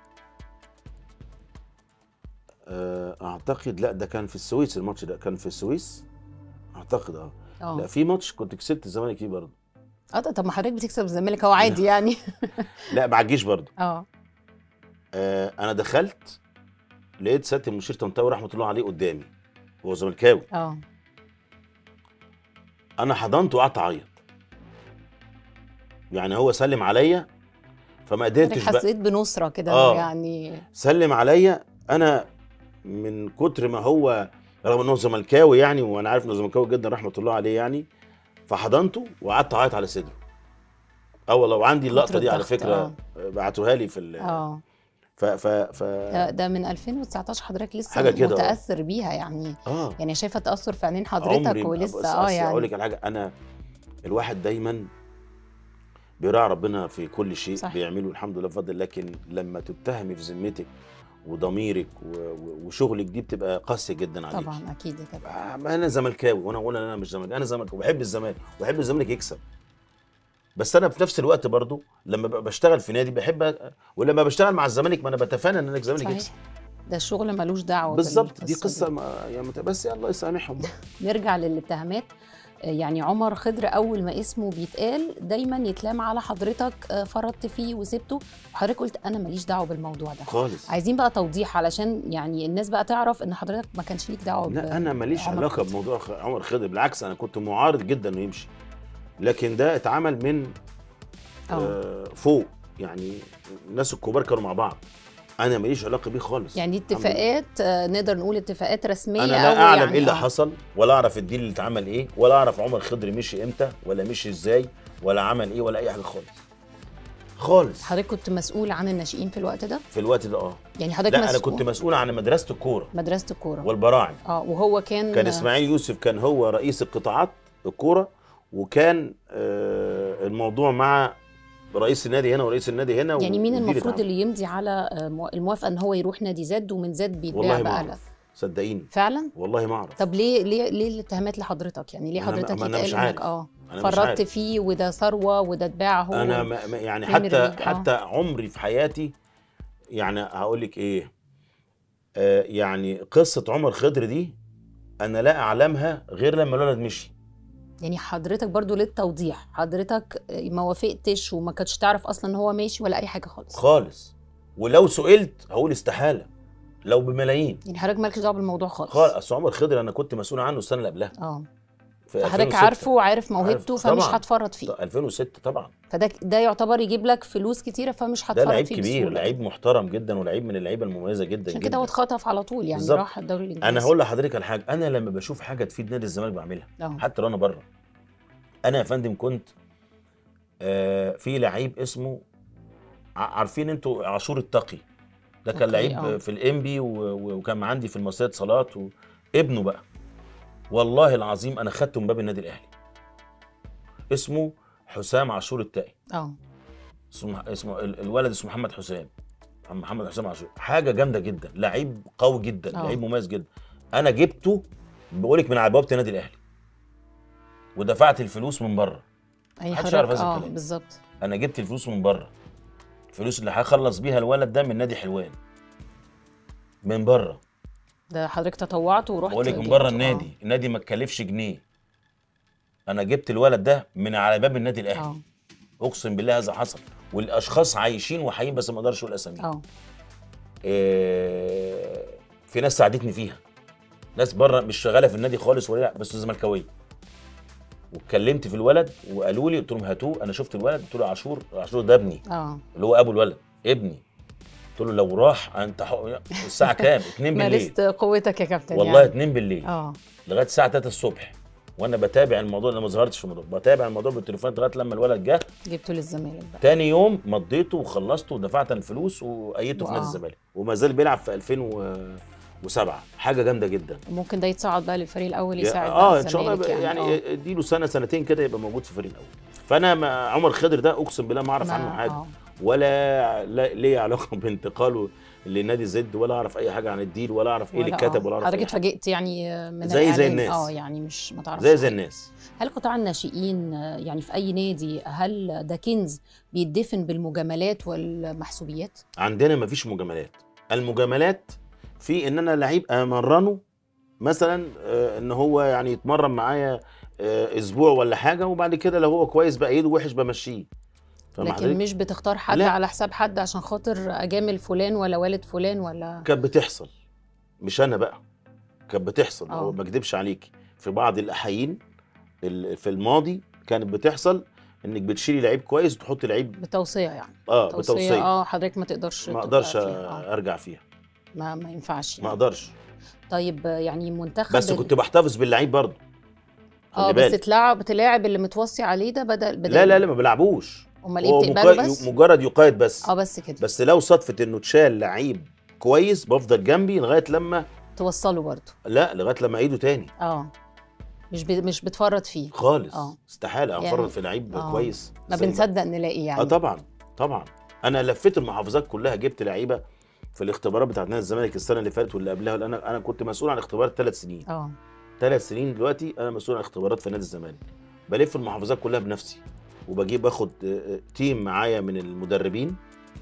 آه، اعتقد لا ده كان في السويس الماتش ده كان في السويس اعتقد اه لا اه في ماتش كنت كسبت الزمالك فيه برضه اه طب ما حضرتك بتكسب الزمالك هو عادي يعني لا ما عجيش برضه اه آه، انا دخلت لقيت سياده المشير طنطاوي رحمه الله عليه قدامي هو زملكاوي اه انا حضنته وقعدت اعيط يعني هو سلم عليا فما حضرتك قدرتش بقى حسيت بنصره كده آه. يعني سلم عليا انا من كتر ما هو رغم انه زملكاوي يعني وانا عارف انه زملكاوي جدا رحمه الله عليه يعني فحضنته وقعدت اعيط على صدره اه والله وعندي اللقطه دي على الضغط، فكره آه. بعتوها لي في ال اه ف ف ف ده- ده من 2019 حضرتك لسه حاجة كده، آه. متاثر بيها يعني اه يعني شايفه تاثر في عينين عمري حضرتك ما- ولسه بس- اه بس اقول يعني لك على حاجه انا الواحد دايما بيراعي ربنا في كل شيء صح. بيعمله الحمد لله بفضل لكن لما تتهمي في ذمتك وضميرك و- و- وشغلك دي بتبقى قاسيه جدا عليك طبعا اكيد يا كابتن آه، ما انا زملكاوي وانا اقول انا مش زملكاوي انا زملكاوي وبحب الزمالك وبحب الزمالك يكسب بس انا في نفس الوقت برضو لما ببقى بشتغل في نادي بحب أ- ولما بشتغل مع الزمالك ما انا بتفانى ان الزمالك يكسب صحيح ده الشغل ملوش دعوه بالظبط دي بالقصة قصه ما يعني مت- بس الله يسامحهم بقى نرجع للاتهامات آه، يعني عمر خضر اول ما اسمه بيتقال دايما يتلام على حضرتك آه، فرطت فيه وسبته وحضرتك قلت انا ماليش دعوه بالموضوع ده خالص عايزين بقى توضيح علشان يعني الناس بقى تعرف ان حضرتك ما كانش ليك دعوه ب- لا انا ماليش بعمر علاقه خضر. بموضوع خ- عمر خضر بالعكس انا كنت معارض جدا انه يمشي لكن ده اتعمل من اه آه فوق يعني الناس الكبار كانوا مع بعض انا ماليش علاقه بيه خالص يعني دي الحمد لله. اتفاقات آه، نقدر نقول اتفاقات رسميه انا أو لا اعلم يعني ايه اللي آه. حصل ولا اعرف الديل اللي اتعمل ايه ولا اعرف عمر خضر مشي امتى ولا مشي ازاي ولا عمل ايه ولا اي حاجه خالص خالص حضرتك كنت مسؤول عن الناشئين في الوقت ده في الوقت ده اه يعني حضرتك لا انا مسؤول كنت مسؤول عن مدرسه الكوره مدرسه الكوره والبراعم اه وهو كان كان اسماعيل يوسف كان هو رئيس القطاعات الكوره وكان آه، الموضوع مع رئيس النادي هنا ورئيس النادي هنا يعني مين ومدير المفروض العام. اللي يمضي على آه، مو- الموافقه ان هو يروح نادي زد ومن زد بيتباع والله ما بقى اعرف لك صدقيني فعلا والله ما اعرف طب ليه ليه ليه الاتهامات لحضرتك يعني ليه ما أنا- حضرتك ما أنا يتقال مش انك عارف. اه أنا مش فرطت عارف. فيه وده ثروه وده اتباع هو انا ما ما- يعني بريمير حتى ليج، آه. حتى عمري في حياتي يعني هقول لك ايه آه يعني قصه عمر خضر دي انا لا اعلمها غير لما الولد مشي يعني حضرتك برضو للتوضيح حضرتك ما وافقتش وما كنتش تعرف اصلا ان هو ماشي ولا اي حاجه خالص خالص ولو سئلت هقول استحاله لو بملايين يعني حضرتك مالكش دعوه بالموضوع خالص خالص اصل عمر خضر انا كنت مسؤول عنه السنه اللي قبلها اه في حضرتك 2006. عارفه وعارف موهبته عارف. فمش طبعاً. هتفرط فيه 2006 طبعا فده ده يعتبر يجيب لك فلوس كتيره فمش ده هتفرط لعيب فيه كبير بسهولة. لعيب محترم جدا ولعيب من اللعيبه المميزه جدا عشان جدا كده هو اتخطف على طول يعني بالظبط. راح الدوري الانجليزي انا هقول لحضرتك على حاجه انا لما بشوف حاجه تفيد نادي الزمالك بعملها اه حتى لو انا بره انا يا فندم كنت آه في لعيب اسمه ع- عارفين انتوا عاشور التقي ده كان أوكي، لعيب آه. في الانبي و- و- وكان عندي في المصرية صالات وابنه بقى والله العظيم انا خدته من باب النادي الاهلي اسمه حسام عاشور التقي اه اسمه اسمه ال- الولد اسمه محمد حسام محمد حسام عاشور حاجه جامده جدا لعيب قوي جدا آه. لعيب مميز جدا انا جبته بقول لك من على بوابه النادي الاهلي ودفعت الفلوس من بره يعني محدش حضرتك يعرف هذا اه الكلام. بالظبط انا جبت الفلوس من بره الفلوس اللي هخلص بيها الولد ده من نادي حلوان من بره ده حضرتك تطوعت ورحت بقول لك من جبته. بره آه. النادي النادي ما اتكلفش جنيه انا جبت الولد ده من على باب النادي الاهلي اه اقسم بالله هذا حصل والاشخاص عايشين وحيين بس ما اقدرش اقول اساميهم اه إيه في ناس ساعدتني فيها ناس بره مش شغاله في النادي خالص ولا لا بس زملكاويه واتكلمت في الولد وقالوا لي قلت لهم هاتوه انا شفت الولد قلت له عاشور عاشور ده ابني اه اللي هو ابو الولد ابني قلت له لو راح انت حق... الساعه كام 2 بالليل مارست قوتك يا كابتن والله يعني. 2 بالليل اه لغايه الساعه 3 الصبح وانا بتابع الموضوع انا ما ظهرتش في الموضوع بتابع الموضوع بالتليفون لغايه لما الولد جه جبته للزمالك بقى تاني يوم مضيته وخلصته ودفعت الفلوس وايدته في نادي وآه. الزمالك وما زال بيلعب في 2007 حاجه جامده جدا ممكن ده يتصعد بقى للفريق الاول يساعد بقى اه ان شاء الله الزمالك يبقى يعني, آه. يعني اديله سنه سنتين كده يبقى موجود في الفريق الاول فانا ما عمر خضر ده اقسم بالله ما اعرف ما- عنه حاجه آه. ولا لا- ليه علاقه بانتقاله لنادي زد ولا اعرف اي حاجه عن الديل ولا اعرف ايه اللي ولا- اتكتب آه. ولا اعرف حضرتك أي حاجة. اتفاجئت يعني من زي- زي الإعلان. الناس. اه يعني مش ما تعرفش زي زي حاجة. الناس هل قطاع الناشئين آه، يعني في اي نادي هل ده كنز بيدفن بالمجاملات والمحسوبيات؟ عندنا مفيش مجاملات المجاملات في ان انا لعيب امرنه مثلا آه، ان هو يعني يتمرن معايا آه، اسبوع ولا حاجه وبعد كده لو هو كويس بقى ايده وحش بمشيه فاهم لكن حضرتك؟ مش بتختار حد لا. على حساب حد عشان خاطر اجامل فلان ولا والد فلان ولا كانت بتحصل مش انا بقى كانت بتحصل آه. هو ما اكدبش عليك في بعض الاحايين ال- في الماضي كانت بتحصل انك بتشيلي لعيب كويس وتحطي لعيب بتوصيه يعني اه توصيه بتوصيه اه حضرتك ما تقدرش ما تبقى اقدرش فيها. آه. ارجع فيها ما ما ينفعش ما يعني. اقدرش طيب آه، يعني منتخب بس ال- كنت بحتفظ باللعيب برضه اه خلي بس بالك. تلعب تلاعب اللي متوصي عليه ده بدل بدل لا لا لا ما بيلعبوش امال هو ايه بتقبله مقا- بس؟ مجرد يقايد بس اه بس كده بس لو صدفه انه اتشال لعيب كويس بفضل جنبي لغايه لما توصله برضه لا لغايه لما اعيده تاني اه مش ب... مش بتفرط فيه خالص آه. استحاله يعني- انفرط في لعيب آه. كويس ما زي بنصدق نلاقي يعني اه طبعا طبعا انا لفيت المحافظات كلها جبت لعيبه في الاختبارات بتاعت نادي الزمالك السنه اللي فاتت واللي قبلها انا انا كنت مسؤول عن اختبارات ثلاث سنين اه ثلاث سنين دلوقتي انا مسؤول عن اختبارات في نادي الزمالك بلف المحافظات كلها بنفسي وبجيب باخد آه، آه، تيم معايا من المدربين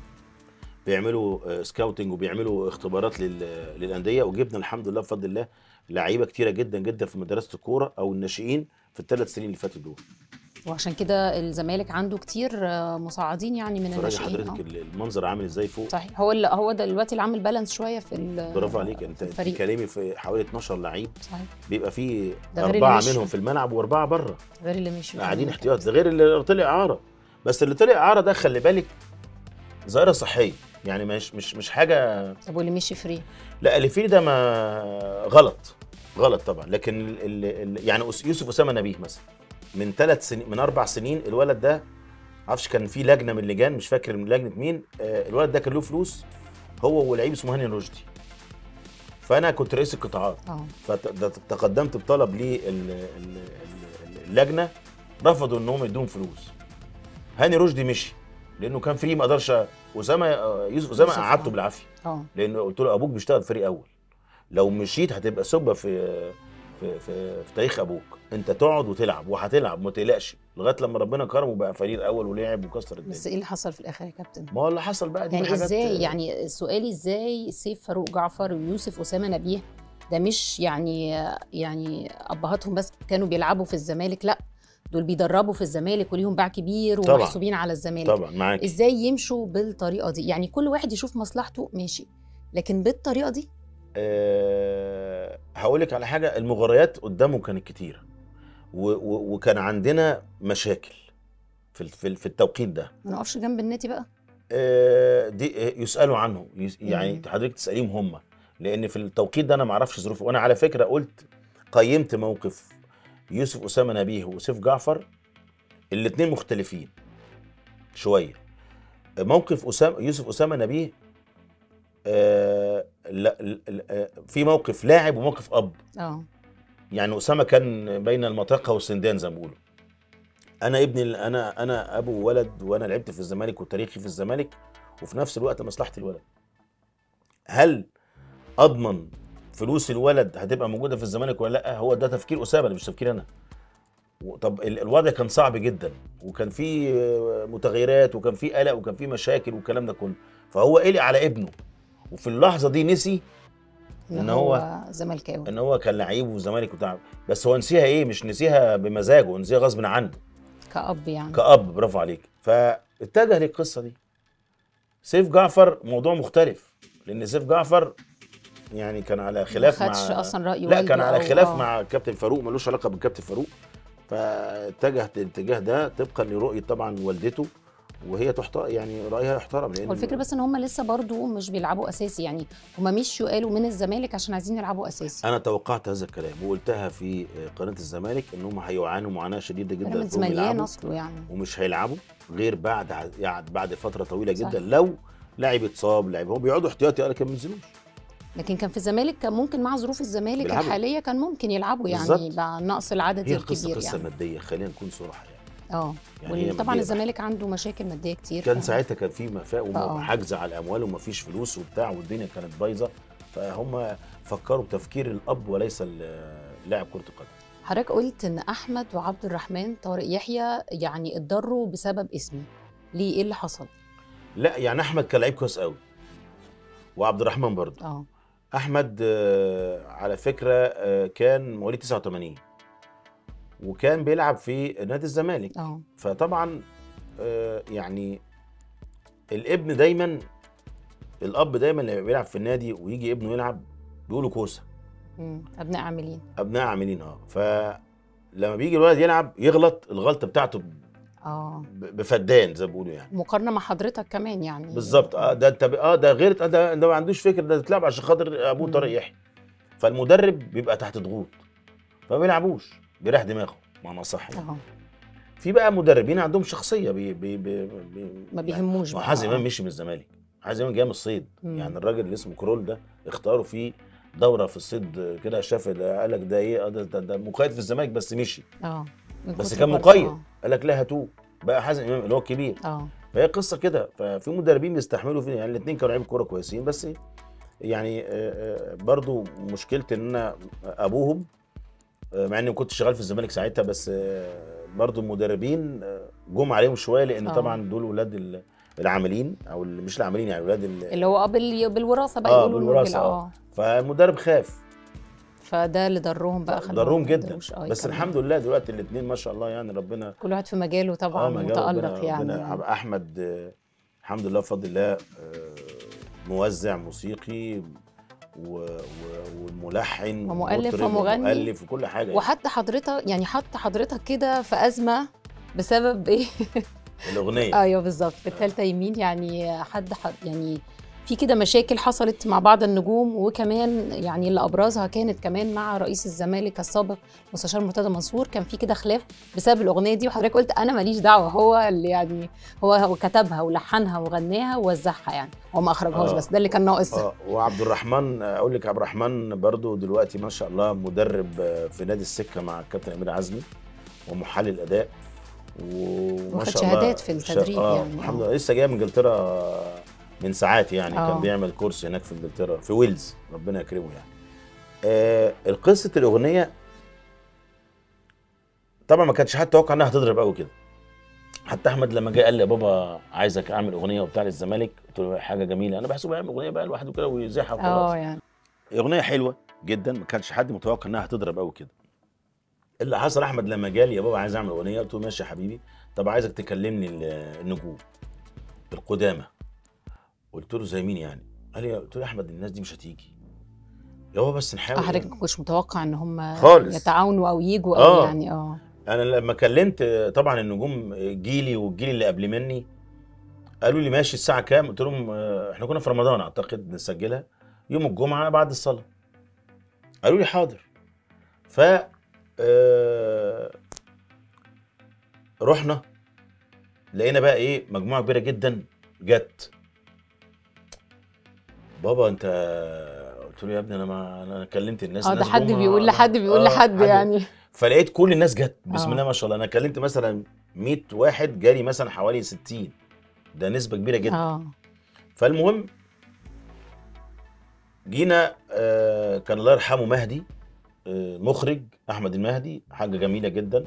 بيعملوا آه، سكاوتنج وبيعملوا اختبارات لل- للانديه وجبنا الحمد لله بفضل الله لعيبه كتيره جدا جدا في مدرسه الكوره او الناشئين في الثلاث سنين اللي فاتوا دول وعشان كده الزمالك عنده كتير آه، مصاعدين يعني من فراجع الناشئين حضرتك آه. ال- المنظر عامل ازاي فوق صحيح هو اللي هو ده دلوقتي اللي عامل بالانس شويه في ال- برافو عليك انت في الفريق بتتكلمي في حوالي 12 لعيب صحيح بيبقى فيه ده غير اربعه اللي مش- منهم في الملعب واربعه بره غير اللي مش قاعدين احتياط ده غير اللي طلع اعاره بس اللي طلع اعاره ده خلي بالك ظاهره صحيه يعني مش مش مش حاجه طب واللي مشي فري لا اللي فيه ده ما غلط غلط طبعا لكن ال ال ال يعني أس- يوسف اسامه نبيه مثلا من ثلاث سنين من اربع سنين الولد ده معرفش كان في لجنه من اللجان مش فاكر من لجنه مين آه، الولد ده كان له فلوس هو ولعيب اسمه هاني رشدي فانا كنت رئيس القطاعات اه فتقدمت بطلب اللجنه رفضوا ان هم يدوهم فلوس هاني رشدي مشي لانه كان فري ما اقدرش اسامه آه، يوسف اسامه يوسف، قعدته آه. بالعافيه اه لانه قلت له ابوك بيشتغل فريق اول لو مشيت هتبقى سبه في في في, في تاريخ ابوك انت تقعد وتلعب وهتلعب ما تقلقش لغايه لما ربنا كرمه وبقى فريق اول ولعب وكسر الدنيا بس ايه اللي حصل في الاخر يا كابتن ما هو اللي حصل بقى دي يعني حاجات ازاي يعني سؤالي ازاي سيف فاروق جعفر ويوسف اسامه نبيه ده مش يعني يعني ابهاتهم بس كانوا بيلعبوا في الزمالك لا دول بيدربوا في الزمالك وليهم باع كبير طبعاً. ومحسوبين على الزمالك طبعا معاك ازاي يمشوا بالطريقه دي يعني كل واحد يشوف مصلحته ماشي لكن بالطريقه دي أه هقول لك على حاجه المغريات قدامه كانت كتيره و و وكان عندنا مشاكل في ال- في, ال- في التوقيت ده ما نقفش جنب النادي بقى أه دي آه، يسالوا عنه يس يعني مم. حضرتك تساليهم هم لان في التوقيت ده انا ما اعرفش ظروفه وانا على فكره قلت قيمت موقف يوسف اسامه نبيه وسيف جعفر الاثنين مختلفين شويه موقف اسامه يوسف اسامه نبيه آه لا لا- لا- في موقف لاعب وموقف اب اه يعني اسامه كان بين المطرقه والسندان زي ما بيقولوا انا ابني ال- انا انا ابو ولد وانا لعبت في الزمالك وتاريخي في الزمالك وفي نفس الوقت مصلحه الولد هل اضمن فلوس الولد هتبقى موجوده في الزمالك ولا لا هو ده تفكير اسامه ده مش تفكير انا و- طب ال- الوضع كان صعب جدا وكان في آه، متغيرات وكان في قلق وكان في مشاكل والكلام ده كله فهو قلق على ابنه وفي اللحظه دي نسي ان, إن هو, هو- زملكاوي ان هو كان لعيب وفي الزمالك وبتاع بس هو نسيها ايه مش نسيها بمزاجه نسيها غصب عنه كأب يعني كأب برافو عليك فاتجه للقصه دي سيف جعفر موضوع مختلف لان سيف جعفر يعني كان على خلاف ما مع خدش اصلا راي لا كان والده على أو- خلاف آه. مع كابتن فاروق ملوش علاقه بالكابتن فاروق فاتجه الاتجاه ده طبقا لرؤيه طبعا والدته وهي تحترم يعني رايها يحترم لان هو الفكره بس ان هم لسه برضو مش بيلعبوا اساسي يعني هم مشوا قالوا من الزمالك عشان عايزين يلعبوا اساسي انا توقعت هذا الكلام وقلتها في قناه الزمالك ان هم هيعانوا معاناه شديده جدا بيراميدز إنهم مليان يلعبوا. اصله يعني ومش هيلعبوا غير بعد ع- يعني بعد فتره طويله جدا صحيح. لو لاعب اتصاب لاعب هو بيقعدوا احتياطي لكن ما بينزلوش لكن كان في الزمالك كان ممكن مع ظروف الزمالك بيلعبوا. الحاليه كان ممكن يلعبوا يعني بالظبط. مع نقص العدد هي القصه الكبير قصه يعني ماديه خلينا نكون صراحه يعني اه يعني هي وطبعا مادية الزمالك عنده مشاكل ماديه كتير كان ف- ساعتها كان في مفاق آه. وحجز على الاموال ومفيش فلوس وبتاع والدنيا كانت بايظه فهم فكروا بتفكير الاب وليس ال- لاعب كره القدم حضرتك قلت ان احمد وعبد الرحمن طارق يحيى يعني اتضروا بسبب اسمي ليه ايه اللي حصل لا يعني احمد كان لعيب كويس قوي وعبد الرحمن برضه اه احمد آه، على فكره آه، كان مواليد 89 وكان بيلعب في نادي الزمالك اه فطبعا آه، يعني الابن دايما الاب دايما لما بيلعب في النادي ويجي ابنه يلعب بيقولوا كوسه مم. ابناء عاملين ابناء عاملين اه فلما بيجي الولد يلعب يغلط الغلطه بتاعته اه ب- بفدان زي ما بيقولوا يعني مقارنه مع حضرتك كمان يعني بالظبط اه ده انت ب- اه ده غير آه ده, ده ما عندوش فكر ده تلعب عشان خاطر ابوه مم. طارق يحيى فالمدرب بيبقى تحت ضغوط فما بيلعبوش بيريح دماغه معنى صح يعني. اه في بقى مدربين عندهم شخصيه بي بي بي بي ما بيهموش ما بقى. حازم امام آه. مشي من الزمالك حازم امام جاي من الصيد مم. يعني الراجل اللي اسمه كرول ده اختاروا فيه دوره في الصيد كده شاف ده قال لك ده ايه آه ده, ده, ده مقيد في الزمالك بس مشي اه من بس كتر كان برضه- مقيد اه قال لك لا هاتوه بقى حازم امام اللي هو الكبير اه فهي قصه كده ففي مدربين بيستحملوا فيه يعني الاثنين كانوا لعيبه كوره كويسين بس يعني آه، آه، برضو مشكلتي ان انا ابوهم آه، مع اني ما كنتش شغال في الزمالك ساعتها بس آه، برضو المدربين آه، جم عليهم شويه لان آه. طبعا دول ولاد ال- العاملين او ال- مش العاملين يعني ولاد ال- اللي هو اه بال- بالوراثه بقى آه، يقولوا إنه بالوراثة، بال- آه. اه فالمدرب خاف فده اللي ضرهم بقى خلاهم ضرهم ما جدا يقدروش، آه، بس يكملوا. الحمد لله دلوقتي الاثنين ما شاء الله يعني ربنا كل واحد في مجاله طبعا مجال متالق ربنا يعني ربنا احمد آه، الحمد لله بفضل الله آه، موزع موسيقي و- و- وملحن ومؤلف ومطرب ومغني. ومؤلف وكل حاجه يعني. وحتى حضرتك يعني حط حضرتك كده في ازمه بسبب ايه الاغنيه ايوه بالظبط في الثالثه يمين يعني حد حد يعني في كده مشاكل حصلت مع بعض النجوم وكمان يعني اللي ابرزها كانت كمان مع رئيس الزمالك السابق مستشار مرتضى منصور كان في كده خلاف بسبب الاغنيه دي وحضرتك قلت انا ماليش دعوه هو اللي يعني هو هو كتبها ولحنها وغناها ووزعها يعني هو ما اخرجهاش آه. بس ده اللي كان ناقص اه وعبد الرحمن آه، اقول لك عبد الرحمن برضو دلوقتي ما شاء الله مدرب آه، في نادي السكه مع الكابتن امير عزمي ومحلل اداء وما واخد شاء الله شهادات في التدريب اه يعني، الحمد آه. لله لسه جاي من انجلترا من ساعات يعني آه. كان بيعمل كورس هناك في انجلترا في ويلز ربنا يكرمه يعني آه القصه الاغنيه طبعا ما كانش حد توقع انها هتضرب قوي كده حتى احمد لما جه قال لي يا بابا عايزك اعمل اغنيه وبتاع للزمالك قلت له حاجه جميله انا بحسبه يعمل اغنيه بقى لوحده كده ويزيحها وخلاص اه يعني اغنيه حلوه جدا ما كانش حد متوقع انها هتضرب قوي كده اللي حصل احمد لما جالي يا بابا عايز اعمل اغنيه قلت له ماشي يا حبيبي طب عايزك تكلمني ال- النجوم القدامى قلت له زي مين يعني قال لي قلت له يا احمد الناس دي مش هتيجي يا بابا بس اه نحاول حضرتك يعني. مش متوقع ان هم خالص. يتعاونوا او يجوا او آه. يعني اه انا لما كلمت طبعا النجوم جيلي والجيل اللي قبل مني قالوا لي ماشي الساعه كام قلت لهم آه، احنا كنا في رمضان اعتقد نسجلها يوم الجمعه بعد الصلاه قالوا لي حاضر ف آه، رحنا لقينا بقى ايه مجموعه كبيره جدا جت بابا انت قلت له يا ابني انا ما انا كلمت الناس اه ده الناس حد جم- بيقول لحد بيقول آه، لحد يعني فلقيت كل الناس جت بسم آه. الله ما شاء الله انا كلمت مثلا 100 واحد جالي مثلا حوالي 60 ده نسبه كبيره جدا اه فالمهم جينا آه كان الله يرحمه مهدي آه مخرج احمد المهدي حاجه جميله جدا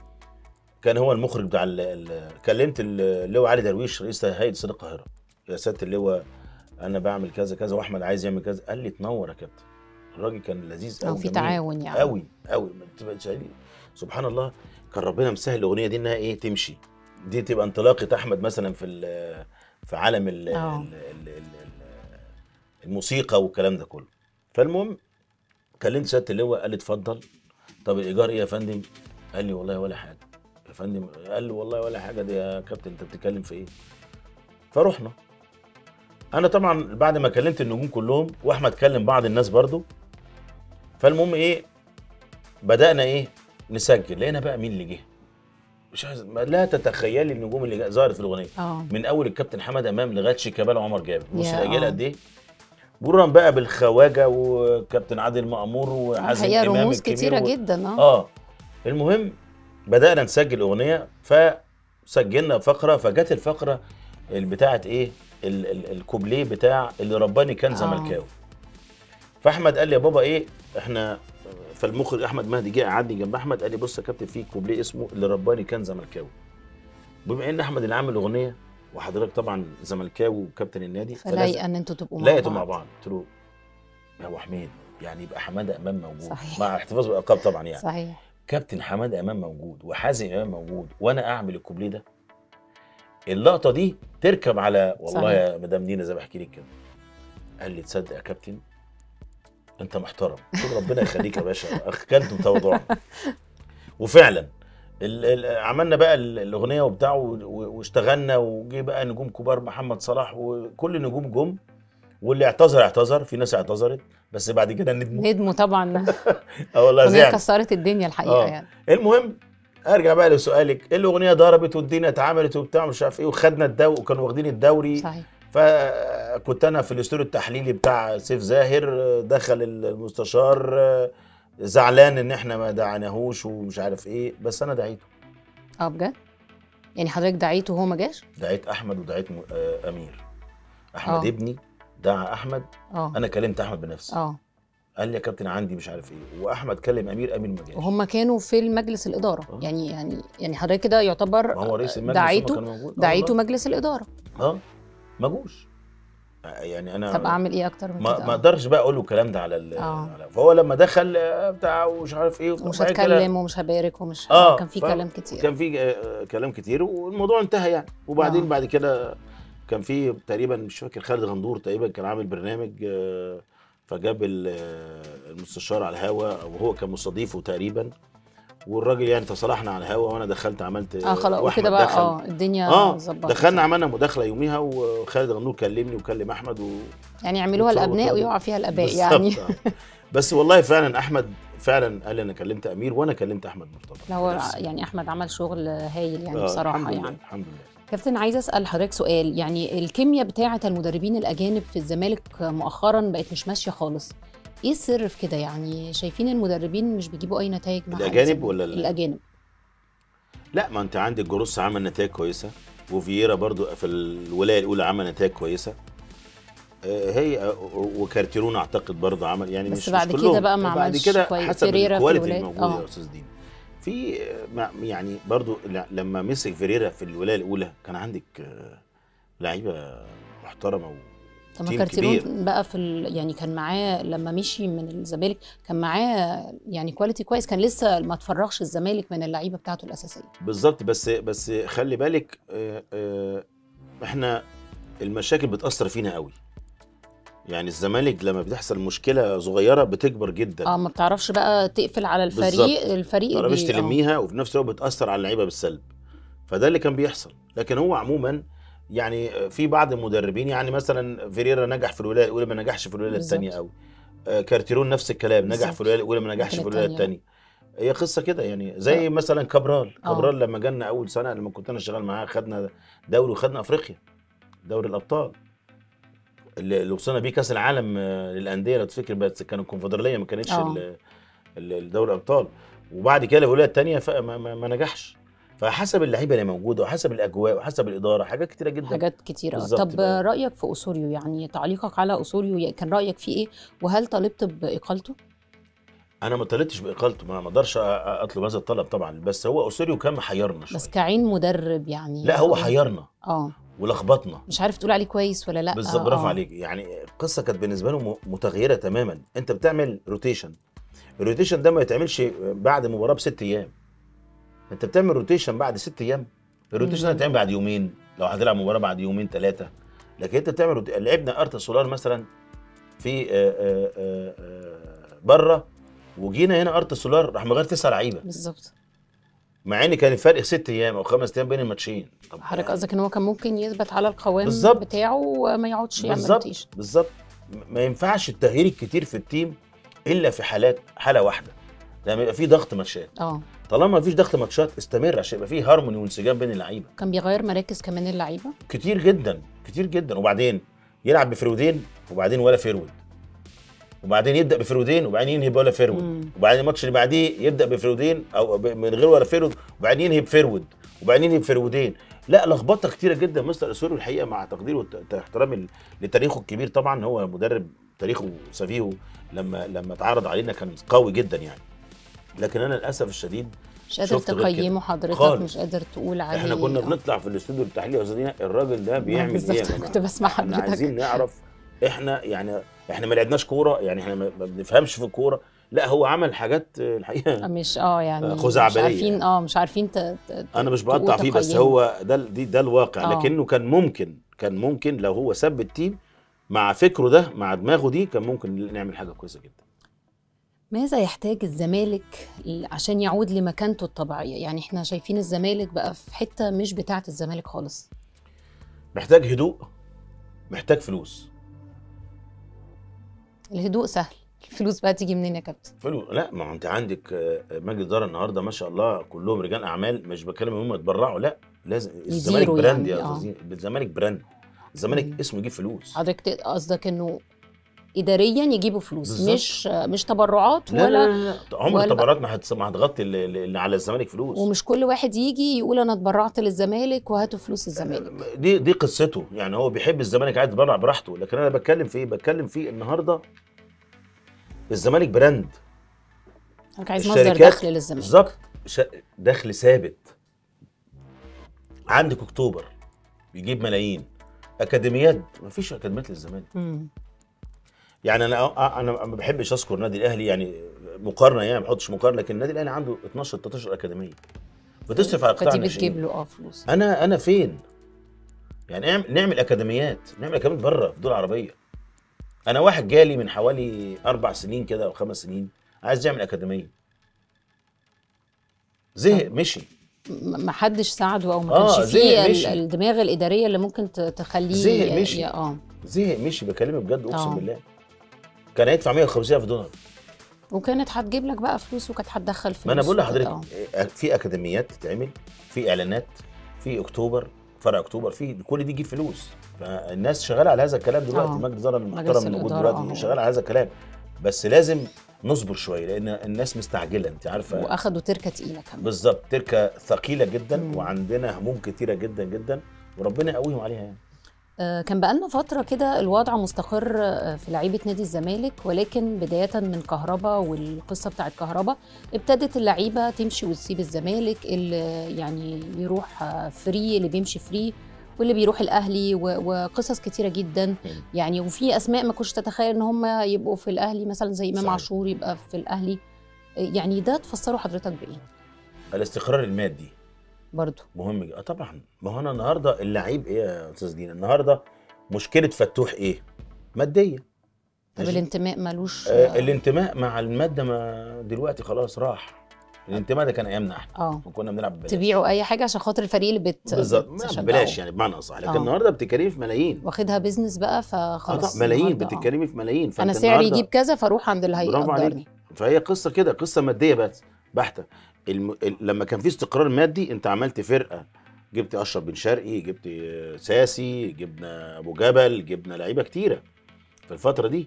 كان هو المخرج بتاع ال- ال- كلمت ال- اللواء علي درويش رئيس هيئه سيد القاهره يا سياده اللواء انا بعمل كذا كذا واحمد عايز يعمل كذا قال لي تنور يا كابتن الراجل كان لذيذ او قوي في تعاون يعني قوي قوي ما تبقى شايل سبحان الله كان ربنا مسهل الاغنيه دي انها ايه تمشي دي تبقى انطلاقه احمد مثلا في ال- في عالم ال آه. ال- ال- ال- ال- الموسيقى والكلام ده كله فالمهم كلمت سياده اللواء قال لي اتفضل طب الايجار ايه يا فندم قال لي والله ولا حاجه يا فندم قال له والله ولا حاجه دي يا كابتن انت بتتكلم في ايه فرحنا انا طبعا بعد ما كلمت النجوم كلهم واحمد كلم بعض الناس برضو فالمهم ايه بدانا ايه نسجل لقينا بقى مين اللي جه مش عايز ما لا تتخيلي النجوم اللي جا- ظهرت في الاغنيه اه من اول الكابتن حمد امام لغايه شيكابالا وعمر جابر بص يا الاجيال آه. قد ايه مرورا بقى بالخواجه وكابتن عادل مأمور وحازم الحقيقه امام رموز الكبير كتيره و- جدا اه اه المهم بدانا نسجل اغنيه فسجلنا فقره فجت الفقره اللي بتاعت ايه ال- ال- الكوبليه بتاع اللي رباني كان آه. زملكاوي فاحمد قال لي يا بابا ايه احنا فالمخرج احمد مهدي جه قعدني جنب احمد قال لي بص يا كابتن في كوبليه اسمه اللي رباني كان زملكاوي بما ان احمد اللي عامل اغنيه وحضرتك طبعا زملكاوي وكابتن النادي فلايقه ان انتوا تبقوا مع لاقيتوا مع بعض بعض قلت له يا ابو حميد يعني يبقى حماده امام موجود صحيح. مع احتفاظ بالالقاب طبعا يعني صحيح كابتن حماده امام موجود وحازم امام موجود وانا اعمل الكوبليه ده اللقطه دي تركب على والله صحيح. يا مدام دينا زي ما بحكي لك كده قال لي تصدق يا كابتن انت محترم قلت له ربنا يخليك يا باشا اخجلت بتواضعنا وفعلا ال ال عملنا بقى ال- الاغنيه وبتاع و- و- واشتغلنا وجي بقى نجوم كبار محمد صلاح وكل النجوم جم واللي اعتذر اعتذر في ناس اعتذرت بس بعد كده ندموا ندموا طبعا اه والله اغنيه زعل كسرت الدنيا الحقيقه آه. يعني المهم ارجع بقى لسؤالك الاغنيه ضربت والدنيا اتعملت وبتاع مش عارف ايه وخدنا الدوري وكانوا واخدين الدوري صحيح فكنت انا في الاستوديو التحليلي بتاع سيف زاهر دخل المستشار زعلان ان احنا ما دعاناهوش ومش عارف ايه بس انا دعيته اه بجد يعني حضرتك دعيته وهو ما جاش دعيت احمد ودعيت م- آه، امير احمد آه. ابني دعا احمد اه انا كلمت احمد بنفسي اه قال لي يا كابتن عندي مش عارف ايه واحمد كلم امير امير ما جاش وهم كانوا في المجلس الاداره آه. يعني يعني يعني حضرتك كده يعتبر ما هو رئيس المجلس دعيته كان موجود آه دعيته والله. مجلس الاداره اه ما جوش آه، يعني انا طب اعمل ايه اكتر من ما كده ما آه. اقدرش بقى اقول له الكلام ده على ال آه. على- فهو لما دخل آه، بتاع ومش عارف ايه ومش وبعد كده هتكلم ومش هبارك ومش اه كان في ف- كلام كتير كان في آه، كلام كتير والموضوع انتهى يعني وبعدين آه. بعد كده كان في تقريبا مش فاكر خالد غندور تقريبا كان عامل برنامج آه، فجاب ال- آه، المستشار على الهوا او هو كان مستضيفه تقريبا والراجل يعني تصالحنا على الهوا وانا دخلت عملت اه خلاص وأحمد وكده بقى دخل. اه الدنيا اه ظبطت دخلنا عملنا مداخله يوميها وخالد غندور كلمني وكلم احمد و... يعني يعملوها وتصوت الابناء وكده. ويقع فيها الاباء بالظبط، يعني آه. بس والله فعلا احمد فعلا قال لي انا كلمت امير وانا كلمت احمد مرتضى لا هو بنفسي. يعني احمد عمل شغل هايل يعني آه، بصراحه الحمد لله يعني الحمد لله كابتن عايزه اسال حضرتك سؤال يعني الكيمياء بتاعه المدربين الاجانب في الزمالك مؤخرا بقت مش ماشيه خالص ايه السر في كده يعني شايفين المدربين مش بيجيبوا اي نتائج مع الأجانب الزمالك؟ ولا ال- الاجانب لا ما انت عندك جروس عمل نتائج كويسه وفييرا برضو في الولايه الاولى عمل نتائج كويسه آه، هي آه، وكارتيرون اعتقد برضه عمل يعني بس مش بعد مش كده كلهم. بقى ما بعد عملش كده كويس. حسب فيريرا في الكواليتي الولاية. الموجوده آه. يا استاذ دين في آه، ما- يعني برضو ل- لما مسك فيريرا في الولايه الاولى كان عندك آه، لعيبه محترمه و... طب ما تيم كارتيرون كبير. بقى في ال... يعني كان معاه لما مشي من الزمالك كان معاه يعني كواليتي كويس كان لسه ما تفرغش الزمالك من اللعيبه بتاعته الاساسيه بالظبط بس بس خلي بالك آه، آه، احنا المشاكل بتاثر فينا قوي يعني الزمالك لما بتحصل مشكله صغيره بتكبر جدا اه ما بتعرفش بقى تقفل على الفريق بالظبط. الفريق ما تعرفش بي- آه. تلميها وفي نفس الوقت بتاثر على اللعيبه بالسلب فده اللي كان بيحصل لكن هو عموما يعني في بعض المدربين يعني مثلا فيريرا نجح في الولايه الاولى ما نجحش في الولايه بالظبط. الثانيه قوي آه، كارتيرون نفس الكلام نجح بالظبط. في الولايه الاولى ما نجحش لكن في الولايه التانية. الثانيه هي قصه كده يعني زي مثلا كابرال آه. كابرال لما جالنا اول سنه لما كنت انا شغال معاه خدنا دوري وخدنا افريقيا دوري الابطال اللي اللي وصلنا بيه كاس العالم آه، للانديه لو تفتكر بس كانوا الكونفدراليه ما كانتش آه. ال- ال- الدوري الابطال وبعد كده الولايه الثانيه ما, ما, ما نجحش فحسب اللعيبه اللي موجوده وحسب الاجواء وحسب الاداره حاجات كتيره جدا حاجات كتيرة بالظبط طب بقى. رأيك في أسوريو يعني تعليقك على أسوريو كان رأيك فيه إيه وهل طالبت بإقالته؟ انا ما طلبتش باقالته ما ما اقدرش أ- أ- اطلب هذا الطلب طبعا بس هو اوسوريو كان محيرنا شويه بس كعين مدرب يعني لا هو حيرنا اه ولخبطنا مش عارف تقول عليه كويس ولا لا بالظبط آه، برافو آه. عليك يعني القصه كانت بالنسبه له م- متغيره تماما انت بتعمل روتيشن الروتيشن ده ما يتعملش بعد مباراه بست ايام انت بتعمل روتيشن بعد ست ايام الروتيشن ده مم. هيتعمل بعد يومين لو هتلعب مباراه بعد يومين ثلاثه لكن انت بتعمل روتي... لعبنا ارتا سولار مثلا في بره وجينا هنا ارتا سولار راح مغير تسع لعيبه بالظبط مع ان كان الفرق ست ايام او خمس ايام بين الماتشين طب حضرتك يعني- قصدك ان هو كان ممكن يثبت على القوام بالظبط. بتاعه وما يقعدش يعمل بالظبط روتيشن بالظبط م- ما ينفعش التغيير الكتير في التيم الا في حالات حاله واحده لما يبقى في ضغط ماتشات اه طالما ما فيش ضغط ماتشات استمر عشان يبقى في هارموني وانسجام بين اللعيبه كان بيغير مراكز كمان اللعيبه كتير جدا كتير جدا وبعدين يلعب بفرودين وبعدين ولا فرود وبعدين يبدا بفرودين وبعدين ينهي ولا فرود مم. وبعدين الماتش اللي بعديه يبدا بفرودين او ب- من غير ولا فرود وبعدين ينهي بفرود وبعدين ينهي بفرودين لا لخبطه كتيره جدا مستر اسوري الحقيقه مع تقدير واحترامي لتاريخه الكبير طبعا هو مدرب تاريخه سفيه لما لما اتعرض علينا كان قوي جدا يعني لكن انا للاسف الشديد مش قادر شفت غير كده. تقيمه حضرتك خالص. مش قادر تقول عليه احنا كنا آه. بنطلع في الاستوديو التحليلي يا استاذ الراجل ده بيعمل بالظبط، ايه يا جماعه كنت بسمع احنا حضرتك. عايزين نعرف احنا يعني احنا ما لعبناش كوره يعني احنا ما ما بنفهمش في الكوره لا هو عمل حاجات آه، الحقيقه مش اه يعني مش خزعبلية عارفين يعني. اه مش عارفين ت... ت... انا مش تقول بقطع فيه بس تقييمه. هو ده دي ده الواقع آه. لكنه كان ممكن كان ممكن لو هو ساب التيم مع فكره ده مع دماغه دي كان ممكن نعمل حاجه كويسه جدا ماذا يحتاج الزمالك ل- عشان يعود لمكانته الطبيعيه يعني احنا شايفين الزمالك بقى في حته مش بتاعه الزمالك خالص محتاج هدوء محتاج فلوس الهدوء سهل الفلوس بقى تيجي منين يا كابتن فلوس لا ما هو انت عندك آه، مجلس اداره النهارده ما شاء الله كلهم رجال اعمال مش بتكلم ان هم يتبرعوا لا لازم الزمالك يديروا براند يعني، يا آه. استاذ الزمالك براند الزمالك مم. اسمه يجيب فلوس حضرتك ت- قصدك انه اداريا يجيبوا فلوس بالظبط. مش مش تبرعات لا ولا لا لا, لا. عمر ولا- التبرعات ما هتس- ما هتغطي اللي, اللي على الزمالك فلوس ومش كل واحد يجي يقول انا اتبرعت للزمالك وهاتوا فلوس الزمالك دي دي قصته يعني هو بيحب الزمالك عايز يتبرع براحته لكن انا بتكلم في ايه بتكلم في النهارده الزمالك براند حضرتك عايز مصدر الشركات- دخل للزمالك بالظبط ش- دخل ثابت عندك اكتوبر بيجيب ملايين اكاديميات ما فيش اكاديميات للزمالك مم. يعني انا انا ما بحبش اذكر النادي الاهلي يعني مقارنه يعني ما بحطش مقارنه لكن النادي الاهلي عنده 12 13 اكاديميه بتصرف على قطاع فدي الناشئين بتجيب له اه فلوس انا انا فين يعني نعمل, نعمل اكاديميات نعمل اكاديميات بره في الدول العربيه انا واحد جالي من حوالي اربع سنين كده او خمس سنين عايز يعمل اكاديميه زهق مشي م- ما حدش ساعده او ما آه، كانش زهق فيه ال- مشي. الدماغ الاداريه اللي ممكن ت- تخليه زهق ي- مشي. ي- اه زهق مشي بكلمك بجد اقسم آه. بالله كان هيدفع 150 الف دولار وكانت هتجيب لك بقى فلوس وكانت هتدخل فلوس ما انا بقول وكده، لحضرتك آه. آه، في اكاديميات تتعمل في اعلانات في اكتوبر فرع اكتوبر في كل دي يجيب فلوس فالناس شغاله على هذا الكلام دلوقتي آه. مجلس الاداره مجلس المحترم الموجود الإدارة، دلوقتي آه. شغال على هذا الكلام بس لازم نصبر شويه لان الناس مستعجله انت عارفه واخدوا تركه تقيله كمان بالظبط تركه ثقيله جدا مم. وعندنا هموم كتيره جدا جدا وربنا يقويهم عليها يعني آه، كان بقالنا فترة كده الوضع مستقر آه، في لعيبة نادي الزمالك ولكن بداية من كهربا والقصة بتاعت كهربا ابتدت اللعيبة تمشي وتسيب الزمالك اللي يعني يروح آه، فري اللي بيمشي فري واللي بيروح الأهلي و- وقصص كتيرة جدا يعني وفي أسماء ما كنتش تتخيل إن هم يبقوا في الأهلي مثلا زي إمام صحيح. عاشور يبقى في الأهلي آه، يعني ده تفسره حضرتك بإيه الاستقرار المادي برضو مهم جدا آه طبعا ما هو انا النهارده اللعيب ايه يا استاذ دينا النهارده مشكله فتوح ايه ماديه طب ماشي؟ الانتماء ملوش آه الانتماء مع الماده ما دلوقتي خلاص راح الانتماء ده كان ايامنا احنا اه وكنا بنلعب ببلاش تبيعوا أي حاجة عشان خاطر الفريق اللي بت بالظبط ما بتشجعه. ببلاش يعني بمعنى اصح لكن آه. النهارده بتتكلمي في ملايين واخدها بيزنس بقى آه فخلاص طبعا ملايين النهاردة آه. بتتكلمي في ملايين انا فأنت سعري النهاردة- يجيب كذا فاروح عند اللي برافو هيقدرني عليك فهي قصه كده قصه ماديه بس بحته الم... ال- لما كان في استقرار مادي انت عملت فرقه جبت اشرف بن شرقي جبت آه، ساسي جبنا ابو جبل جبنا لعيبه كتيره في الفتره دي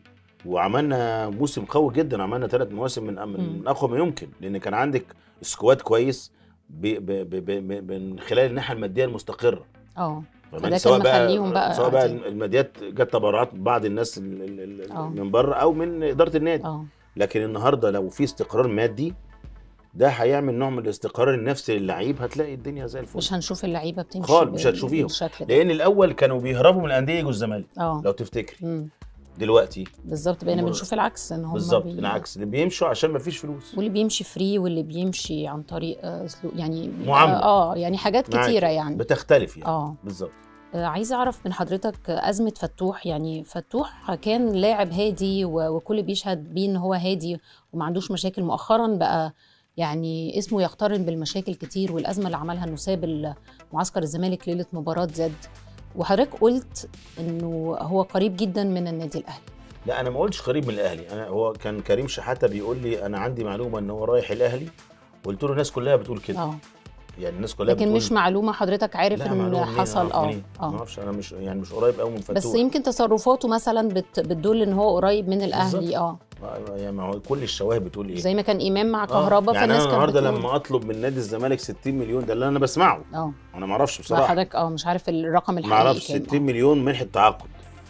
وعملنا موسم قوي جدا عملنا ثلاث مواسم من من مم. اقوى ما يمكن لان كان عندك سكواد كويس ب... ب... ب... ب... ب... من خلال الناحيه الماديه المستقره اه فاهماني؟ فده كان مخليهم بقى سواء بقى قاعدين. الماديات جت تبرعات بعض الناس ال- ال- ال- آه. من بره او من اداره النادي اه لكن النهارده لو في استقرار مادي ده هيعمل نوع من الاستقرار النفسي للعيب هتلاقي الدنيا زي الفل مش هنشوف اللعيبه بتمشي خالص، مش بال- هتشوفيهم. بالشكل ده لان الاول كانوا بيهربوا من الانديه يجوا الزمالك اه لو تفتكري مم. دلوقتي بالظبط بقينا مر- بنشوف العكس ان هم بالظبط بي... العكس اللي بيمشوا عشان ما فيش فلوس واللي بيمشي فري واللي بيمشي عن طريق آه، اسلوب يعني بيبقى- معاملة. اه يعني حاجات معاكي. كتيره يعني بتختلف يعني اه بالظبط آه، عايزه اعرف من حضرتك ازمه فتوح يعني فتوح كان لاعب هادي و- وكل بيشهد بيه ان هو هادي وما عندوش مشاكل مؤخرا بقى يعني اسمه يقترن بالمشاكل كتير والازمه اللي عملها انه ساب معسكر الزمالك ليله مباراه زد وحضرتك قلت انه هو قريب جدا من النادي الاهلي لا انا ما قلتش قريب من الاهلي انا هو كان كريم شحاته بيقول لي انا عندي معلومه ان هو رايح الاهلي قلت له الناس كلها بتقول كده اه يعني الناس كلها لكن بتقول مش معلومه حضرتك عارف لا ان معلومة منين؟ حصل أعرف اه منين؟ ما اه اعرفش انا مش يعني مش قريب قوي من فتوح بس يمكن تصرفاته مثلا بت بتدل ان هو قريب من الاهلي اه آه، يعني ما هو كل الشواهد بتقول ايه زي ما كان امام مع آه، كهربا يعني فالناس انا كانت النهارده بتقول لما اطلب من نادي الزمالك 60 مليون ده اللي انا بسمعه اه انا ما اعرفش بقى بصراحه حضرتك اه مش عارف الرقم ما الحقيقي اعرفش كام 60 آه. مليون منحه تعاقد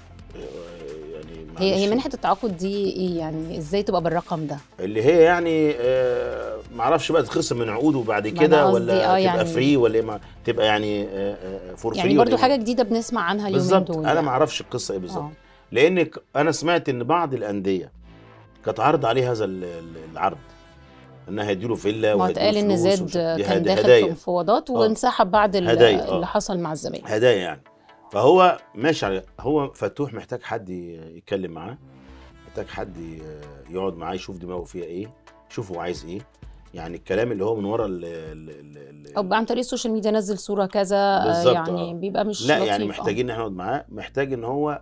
آه، يعني هي هي معلش. منحه التعاقد دي ايه يعني ازاي تبقى بالرقم ده اللي هي يعني آه، ما اعرفش بقى تخصم من عقوده بعد أنا كده قصدي ولا آه تبقى يعني- فري ولا إيه ما تبقى يعني فور يعني فري برضو حاجه جديده بنسمع عنها اليومين بالظبط دول انا يعني. ما اعرفش القصه ايه بالظبط آه. لان ك- انا سمعت ان بعض الانديه كانت عرض عليه هذا ال- ال- العرض انها هيديله فيلا ما هو وهيديله اتقال ان فلوس زاد ومش- دي كان هدي- داخل في هدايا مفاوضات آه. وانسحب بعد ال- هدايا، آه. اللي حصل مع الزمالك هدايا يعني فهو ماشي على هو فتوح محتاج حد ي- يتكلم معاه محتاج حد ي- يقعد معاه يشوف دماغه فيها ايه يشوف هو عايز ايه يعني الكلام اللي هو من ورا ال ال ال ال او عن طريق السوشيال ميديا نزل صوره كذا آه، بالظبط، يعني آه. بيبقى مش لا لطيف يعني آه. محتاجين ان احنا نقعد معاه محتاج ان هو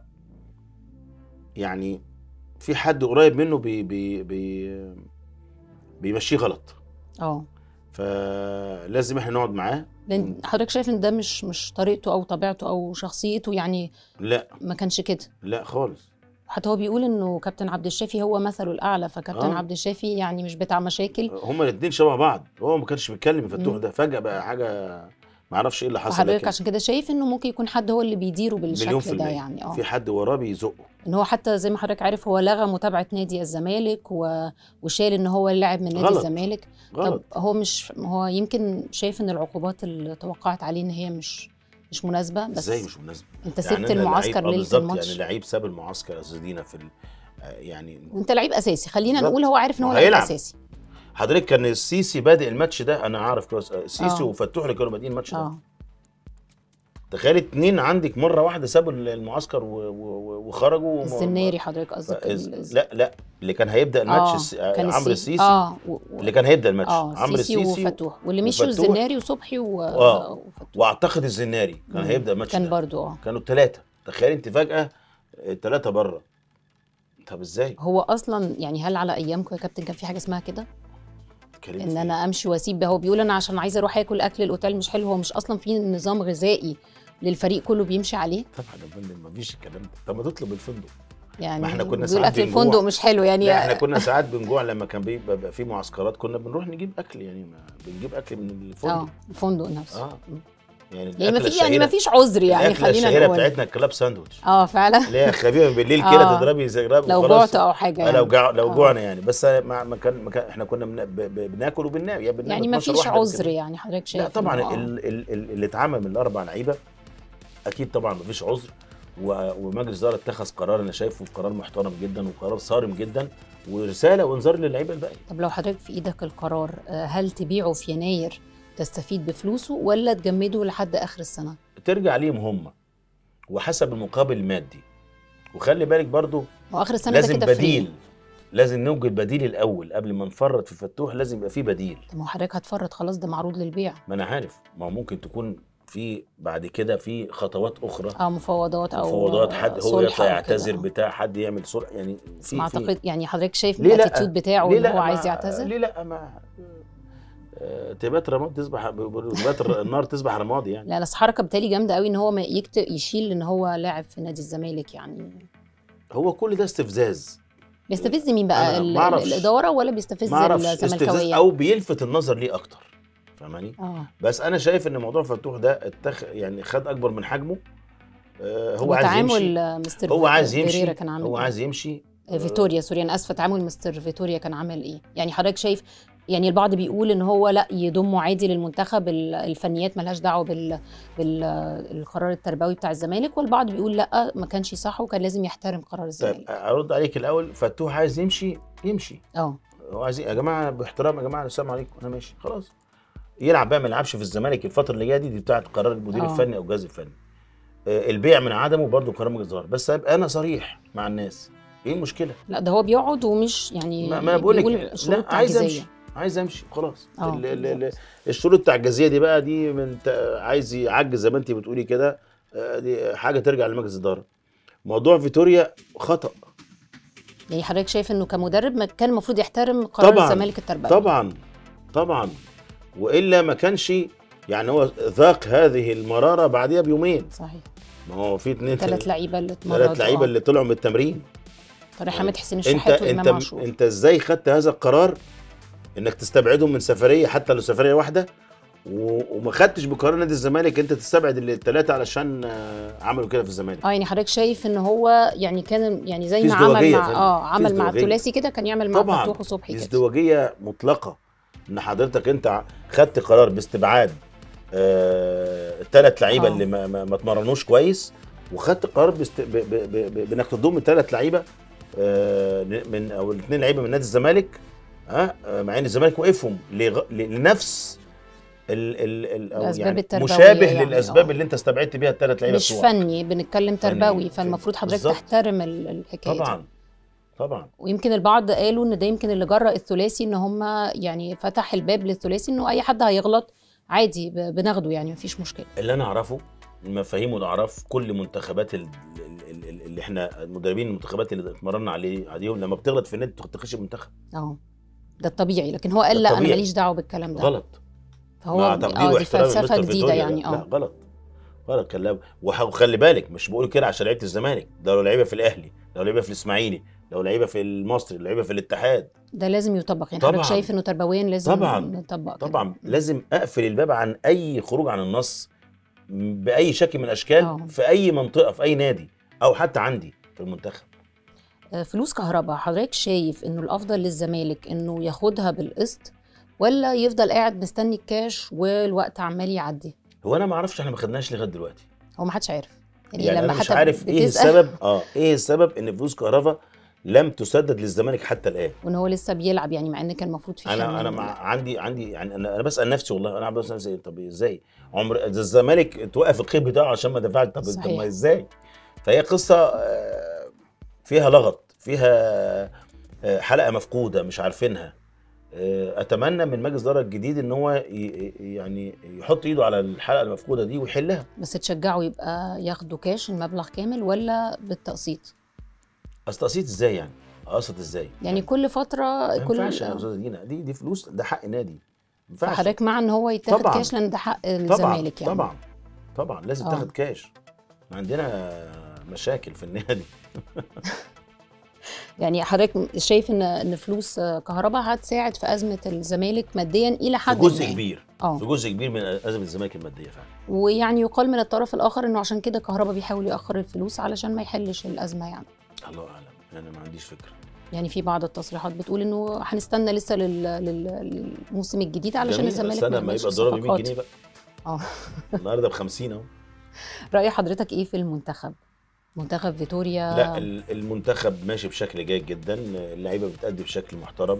يعني في حد قريب منه بي بي بي بيمشيه غلط اه فلازم احنا نقعد معاه لان حضرتك شايف ان ده مش مش طريقته او طبيعته او شخصيته يعني لا ما كانش كده لا خالص حتى هو بيقول انه كابتن عبد الشافي هو مثله الاعلى فكابتن آه. عبد الشافي يعني مش بتاع مشاكل هما الاثنين شبه بعض هو ما كانش بيتكلم فتوح مم. ده فجاه بقى حاجه ما اعرفش ايه اللي حصل فحضرتك لكن عشان كده شايف انه ممكن يكون حد هو اللي بيديره مليون في بالشكل ده المية يعني اه في حد وراه بيزقه ان هو حتى زي ما حضرتك عارف هو لغى متابعه نادي الزمالك و... وشال ان هو لاعب من نادي غلط. الزمالك غلط طب هو مش هو يمكن شايف ان العقوبات اللي توقعت عليه ان هي مش مش مناسبه بس ازاي مش مناسبه انت يعني سبت أنا المعسكر لعيب- آه ليله بالظبط الماتش يعني لعيب ساب المعسكر يا استاذ دينا في ال- آه يعني وانت لعيب اساسي خلينا بالظبط. نقول هو عارف ان هو ما لعيب هيلعب. اساسي حضرتك كان السيسي بادئ الماتش ده انا عارف كويس آه، السيسي آه. وفتوح اللي كانوا بادئين الماتش ده اه تخيل اتنين عندك مره واحده سابوا المعسكر و- و- وخرجوا وما- الزناري حضرتك قصدك فإز- ال- لا لا اللي كان هيبدا الماتش آه، الس- آه، كان عمرو السي- السيسي اه و... و... اللي كان هيبدا الماتش اه عمرو سيسي السيسي وفتوح واللي مشوا وفتوح. الزناري وصبحي و... آه. وفتوح واعتقد الزناري كان مم. هيبدا الماتش كان ده برضو اه كانوا الثلاثه تخيل انت فجاه الثلاثه بره طب ازاي هو اصلا يعني هل على ايامكم يا كابتن كان في حاجه اسمها كده تتكلمي ان في انا امشي واسيب هو بيقول انا عشان عايزه اروح اكل اكل الاوتيل مش حلو هو مش اصلا في نظام غذائي للفريق كله بيمشي عليه إيه؟ طبعا يا فندم مفيش الكلام ده طب ما تطلب الفندق يعني ما إحنا كنا بيقول ساعات اكل بنجوع. الفندق مش حلو يعني لا احنا كنا ساعات بنجوع لما كان بيبقى بيبقى في معسكرات كنا بنروح نجيب اكل يعني ما بنجيب اكل من الفندق اه الفندق نفسه اه يعني يعني ما الأكلة في يعني ما الشهيرة- فيش عذر يعني الأكلة خلينا الشهيرة نقول بتاعتنا الكلاب ساندوتش اه فعلا اللي هي خفيفه بالليل كده آه. تضربي زي راب لو وخلاص. جعت او حاجه آه، يعني لو جع... لو آه. جوعنا يعني بس ما ما كان, ما كان احنا كنا بن... ب... ب... بناكل وبننام يا بننام يعني ما 12 فيش واحدة عذر كده. يعني حضرتك شايف لا طبعا إنه آه. ال... ال... ال... اللي اتعمل من الاربع لعيبه اكيد طبعا ما فيش عذر و... ومجلس الاداره اتخذ قرار انا شايفه قرار محترم جدا وقرار صارم جدا ورساله وانذار للعيبه الباقيه طب لو حضرتك في ايدك القرار آه، هل تبيعه في يناير تستفيد بفلوسه ولا تجمده لحد اخر السنه ترجع ليهم هم وحسب المقابل المادي وخلي بالك برضو واخر السنه ده لازم كده بديل فري لازم نوجد بديل الاول قبل ما نفرط في فتوح لازم يبقى في بديل طب ما هو حضرتك هتفرط خلاص ده معروض للبيع ما انا عارف ما هو ممكن تكون في بعد كده في خطوات اخرى اه مفاوضات او مفاوضات حد هو صلح يطلع أو يعتذر كده. بتاع حد يعمل صلح يعني بس في ما في- اعتقد يعني حضرتك شايف ليه لأ؟ الاتيتيود بتاعه ليه ان هو لا عايز ما- يعتذر ليه لا ما آه، تبات رماد تصبح بيقولوا تبات الر- النار تصبح رماد يعني لا بس حركه بالتالي جامده قوي ان هو ما يكت... يشيل ان هو لاعب في نادي الزمالك يعني هو كل ده استفزاز بيستفز مين بقى أنا ال- ما أعرفش. الاداره ولا بيستفز ما اعرفش استفزاز الزملكاويه او بيلفت النظر ليه اكتر فاهماني اه بس انا شايف ان موضوع فتوح ده اتخ يعني خد اكبر من حجمه آه، هو هو عايز يمشي تعامل مستر هو عايز فيريرا يمشي كان عامل هو إيه؟ عايز يمشي آه، فيتوريا سوري انا اسفه تعامل مستر فيتوريا كان عامل ايه يعني حضرتك شايف يعني البعض بيقول ان هو لا يضمه عادي للمنتخب ال- الفنيات ملهاش دعوه بال بالقرار التربوي بتاع الزمالك والبعض بيقول لا ما كانش صح وكان لازم يحترم قرار طيب الزمالك ارد عليك الاول فتوح عايز يمشي يمشي اه هو عايز يا جماعه باحترام يا جماعه السلام عليكم انا ماشي خلاص يلعب بقى ما يلعبش في الزمالك الفتره اللي جايه دي دي بتاعت قرار المدير آه. الفني او الجهاز الفني آه، البيع من عدمه برضه قرار مجلس الاداره بس ابقى انا صريح مع الناس ايه المشكله لا ده هو بيقعد ومش يعني ما, ما انا بقول بيقول لك شروط لا عايز تعجيزية. امشي عايز امشي خلاص آه، ال- ال- ال- بالظبط. الشروط التعجيزيه دي بقى دي من ت- عايز يعجز زي ما انت بتقولي كده آه، دي حاجه ترجع لمجلس الاداره موضوع فيتوريا خطا يعني حضرتك شايف انه كمدرب ما كان المفروض يحترم قرار طبعاً، الزمالك التربوي طبعا طبعا والا ما كانش يعني هو ذاق هذه المراره بعديها بيومين صحيح ما هو في اتنين ثلاث لعيبه اللي اتمرنوا ثلاث لعيبه اللي طلعوا من التمرين طارق حامد حسين انت الشحات وامام انت عاشور انت ازاي خدت هذا القرار انك تستبعدهم من سفريه حتى لو سفريه واحده و- وما خدتش بقرار نادي الزمالك انت تستبعد الثلاثه علشان آه، عملوا كده في الزمالك اه يعني حضرتك شايف ان هو يعني كان يعني زي في ما عمل ازدواجية مع فعلا. اه في عمل مع ازدواجية. الثلاثي كده كان يعمل مع طبعا فتوح وصبحي كده ازدواجيه مطلقه ان حضرتك انت خدت قرار باستبعاد الثلاث لعيبه آه. اللي ما, ما, ما اتمرنوش كويس وخدت قرار باست... ب... ب... ب... ب... بانك تضم الثلاث لعيبه آه، من او الاثنين لعيبه من نادي الزمالك ها آه، مع ان الزمالك وقفهم لغ... ل- لنفس ال... ال... ال... أو الأسباب يعني التربوية مشابه يعني، للاسباب آه. اللي انت استبعدت بيها الثلاث لعيبه مش بتوعك. فني بنتكلم تربوي فني. فالمفروض حضرتك بالظبط. تحترم ال- الحكايه دي طبعا طبعا ويمكن البعض قالوا ان ده يمكن اللي جرأ الثلاثي ان هم يعني فتح الباب للثلاثي انه اي حد هيغلط عادي ب- بناخده يعني مفيش مشكله اللي انا اعرفه المفاهيم والاعراف كل منتخبات ال- ال- ال- اللي احنا المدربين المنتخبات اللي اتمرنا عليه عليهم لما بتغلط في النادي تخش المنتخب اه ده الطبيعي لكن هو قال ده لا انا الطبيعي. ماليش دعوه بالكلام ده غلط فهو مع تقدير اه دي واحترام فلسفه لمستر جديده فيتوريا، يعني لا اه غلط غلط كلام وح- وخلي بالك مش بقول كده عشان لعيبه الزمالك ده لو لعيبه في الاهلي لو لعيبه في الاسماعيلي لو لعيبه في المصري لو لعيبه في الاتحاد ده لازم يطبق يعني طبعاً. حضرتك شايف انه تربويا لازم طبعاً. نطبق كده. طبعا لازم اقفل الباب عن اي خروج عن النص باي شكل من الاشكال آه. في اي منطقه في اي نادي او حتى عندي في المنتخب آه، فلوس كهرباء حضرتك شايف انه الافضل للزمالك انه ياخدها بالقسط ولا يفضل قاعد مستني الكاش والوقت عمال يعدي هو انا ما اعرفش احنا ما خدناش لغايه دلوقتي هو ما حدش عارف يعني, يعني لما انا مش حتى عارف ايه بتسأل السبب اه ايه السبب ان فلوس كهربا لم تسدد للزمالك حتى الان وان هو لسه بيلعب يعني مع ان كان المفروض في انا حل انا من- مع عندي عندي يعني انا انا بسال نفسي والله انا بسال نفسي طب ازاي عمر ده الزمالك توقف القيد بتاعه عشان ما دفعش طب طب صحيح. ما ازاي فهي قصه آه، فيها لغط فيها آه، حلقه مفقوده مش عارفينها آه، اتمنى من مجلس الاداره الجديد ان هو ي- ي- يعني يحط ايده على الحلقه المفقوده دي ويحلها بس تشجعوا يبقى ياخدوا كاش المبلغ كامل ولا بالتقسيط اصل تقسيط ازاي يعني اقسط ازاي يعني كل فتره ما كل ينفعش يا استاذه دينا دي دي فلوس ده حق نادي ما ينفعش فحضرتك مع ان هو يتاخد طبعاً. كاش لان ده حق طبعا الزمالك يعني طبعا طبعا لازم آه. تاخد كاش عندنا مشاكل في النادي يعني حضرتك شايف ان ان فلوس كهرباء هتساعد في ازمه الزمالك ماديا الى في حد جزء ما. كبير اه في جزء كبير من ازمه الزمالك الماديه فعلا ويعني يقال من الطرف الاخر انه عشان كده كهرباء بيحاول ياخر الفلوس علشان ما يحلش الازمه يعني الله اعلم انا ما عنديش فكره يعني في بعض التصريحات بتقول انه هنستنى لسه لل... لل... للموسم الجديد علشان جميل، الزمالك استنى ما ما يعملش يبقى الضرب 100 صفقات. جنيه بقى اه النهارده ب 50 اهو راي حضرتك ايه في المنتخب منتخب فيتوريا لا ال- المنتخب ماشي بشكل جيد جدا اللعيبه بتأدي بشكل محترم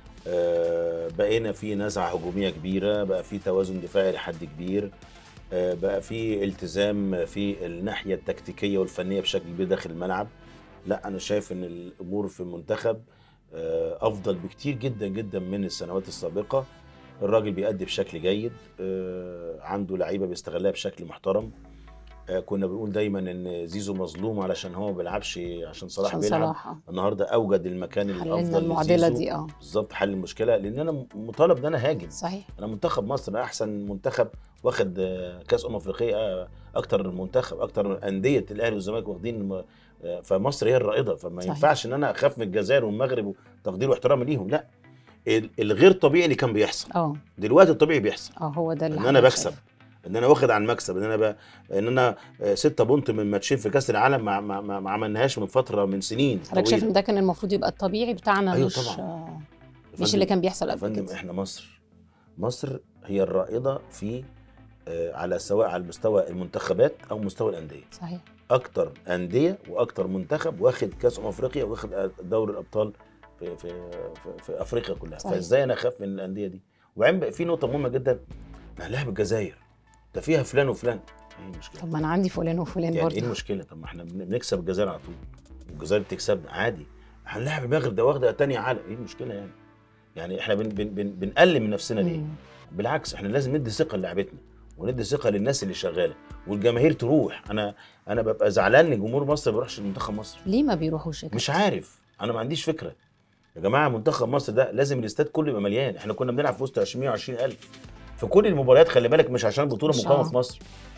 آه، بقينا في نزعه هجوميه كبيره بقى في توازن دفاعي لحد كبير آه، بقى في التزام في الناحيه التكتيكيه والفنيه بشكل كبير داخل الملعب لا انا شايف ان الامور في المنتخب آه، افضل بكتير جدا جدا من السنوات السابقه الراجل بيأدي بشكل جيد آه، عنده لعيبه بيستغلها بشكل محترم آه، كنا بنقول دايما ان زيزو مظلوم علشان هو ما بيلعبش عشان صلاح عشان بيلعب صلاح آه. النهارده اوجد المكان حللنا الافضل المعضله لزيزو. دي اه بالظبط حل المشكله لان انا مطالب ان انا هاجم صحيح انا منتخب مصر احسن منتخب واخد آه، كاس امم افريقيه آه، اكتر منتخب اكتر انديه الاهلي والزمالك واخدين م- آه، فمصر هي الرائده فما صحيح. ينفعش ان انا اخاف من الجزائر والمغرب وتقدير واحترام ليهم لا ال- الغير طبيعي اللي كان بيحصل اه دلوقتي الطبيعي بيحصل اه هو ده اللي ان انا حضرتك بكسب شايفه. ان انا واخد عن مكسب ان انا ب... ان انا آه، ستة بونت من ماتشين في كاس العالم ما, ما, ما, ما عملناهاش من فتره من سنين حضرتك شايف طويلة. ان ده كان المفروض يبقى الطبيعي بتاعنا أيوة مش طبعاً. آه يا مش فندم- اللي كان بيحصل يا قبل فندم كده احنا مصر مصر هي الرائده في آه، على سواء على مستوى المنتخبات او مستوى الانديه صحيح اكتر انديه واكتر منتخب واخد كاس امم افريقيا واخد دوري الابطال في في في, في افريقيا كلها صحيح. فازاي انا اخاف من الانديه دي وبعدين بقى في نقطه مهمه جدا هنلاعب الجزائر ده فيها فلان وفلان ايه المشكله طب ما انا عندي فلان وفلان يعني ايه برضه المشكله طب ما احنا بن- بنكسب الجزائر على طول والجزائر بتكسبنا عادي هنلاعب المغرب ده واخده تانية عالم ايه المشكله يعني يعني احنا بن بن بن بنقلل من نفسنا ليه مم. بالعكس احنا لازم ندي ثقه للاعبتنا وندي ثقه للناس اللي شغاله والجماهير تروح انا انا ببقى زعلان ان جمهور مصر ما بيروحش لمنتخب مصر ليه ما بيروحوش كده؟ مش عارف انا ما عنديش فكره يا جماعه منتخب مصر ده لازم الاستاد كله يبقى مليان احنا كنا بنلعب في وسط 120000 في كل المباريات خلي بالك مش عشان بطوله مش مقامه آه. في مصر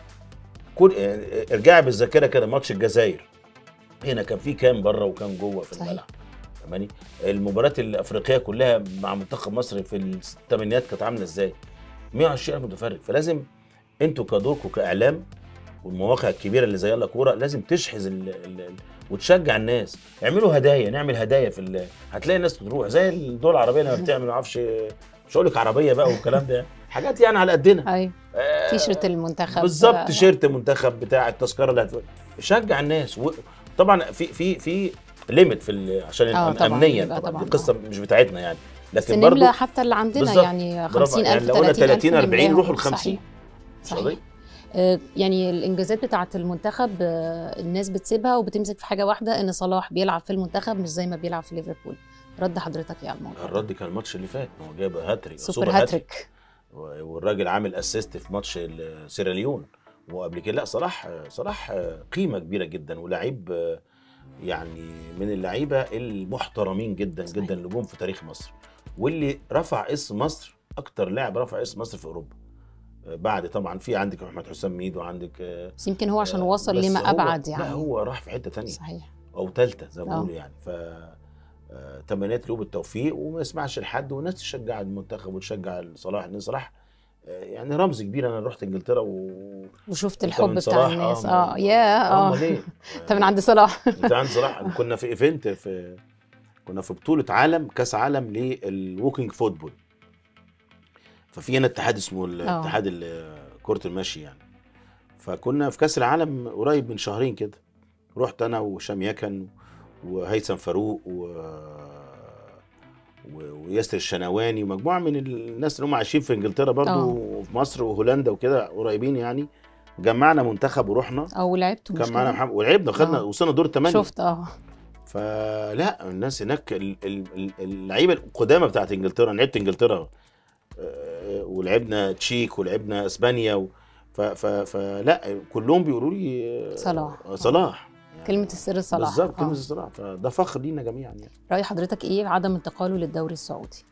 كل اه، ارجعي بالذاكره كده ماتش الجزائر هنا كان في كام بره وكام جوه في صحيح. الملعب فاهماني المباريات الافريقيه كلها مع منتخب مصر في الثمانينات كانت عامله ازاي 120000 متفرج فلازم انتوا كدوركم كاعلام والمواقع الكبيره اللي زي يلا كوره لازم تشحذ ال ال ال وتشجع الناس اعملوا هدايا نعمل هدايا في ال- هتلاقي الناس بتروح زي الدول العربيه لما بتعمل ما اعرفش مش هقول لك عربيه بقى والكلام ده حاجات يعني على قدنا ايوه آه، تيشرت المنتخب بالظبط آه، تيشيرت منتخب بتاع التذكره اللي هتفوت شجع الناس طبعا في في في ليميت في ال- عشان آه، الأم- طبعاً، امنيا يبقى طبعا, طبعاً، دي قصه مش بتاعتنا يعني بس لكن برضه نملى حتى اللي عندنا بالظبط. يعني برافو. 50000 يعني لو قلنا 30000 30 40 نملاهم. روحوا ل 50 صحيح مش صحيح قضية. آه، يعني الانجازات بتاعه المنتخب آه، الناس بتسيبها وبتمسك في حاجه واحده ان صلاح بيلعب في المنتخب مش زي ما بيلعب في ليفربول رد حضرتك ايه على الموضوع ده؟ الرد كان الماتش اللي فات ما هو جاب هاتريك سوبر هاتريك والراجل عامل اسيست في ماتش ال- سيراليون وقبل كده لا صلاح صلاح قيمه كبيره جدا ولاعيب يعني من اللعيبه المحترمين جدا صحيح. جدا اللي جم في تاريخ مصر واللي رفع اسم مصر اكتر لاعب رفع اسم مصر في اوروبا بعد طبعا في عندك محمد حسام ميدو وعندك بس يمكن هو عشان آه، وصل بس لما هو- ابعد يعني لا هو راح في حته تانية صحيح او ثالثه زي ما آه. بيقولوا يعني ف آه، تمنيات له بالتوفيق وما يسمعش لحد والناس تشجع المنتخب وتشجع صلاح لان صلاح آه، يعني رمز كبير انا رحت انجلترا و وشفت أنت الحب من بتاع صلاح، الناس آه، اه من- يا امال اه ايه؟ انت من عند صلاح انت عند صلاح كنا في ايفنت في كنا في بطوله عالم كاس عالم للوكينج فوتبول ففي هنا اتحاد اسمه ال- آه. اتحاد ال- كره المشي يعني فكنا في كاس العالم قريب من شهرين كده رحت انا وهشام يكن وهيثم فاروق و... و... وياسر الشنواني ومجموعه من الناس اللي هم عايشين في انجلترا برضو آه. وفي مصر وهولندا وكده قريبين يعني جمعنا منتخب ورحنا او لعبته كان مش معانا كده؟ محمد ولعبنا خدنا آه. وصلنا دور الثمانيه شفت اه فلا الناس هناك ال- ال- ال- اللعيبه القدامى بتاعت انجلترا أنا لعبت انجلترا آه، ولعبنا تشيك ولعبنا اسبانيا و- ف- ف- فلا كلهم بيقولوا لي آه، صلاح. آه، صلاح يعني كلمه السر صلاح بالظبط كلمه آه. صلاح فده فخر لينا جميعا يعني راي حضرتك ايه عدم انتقاله للدوري السعودي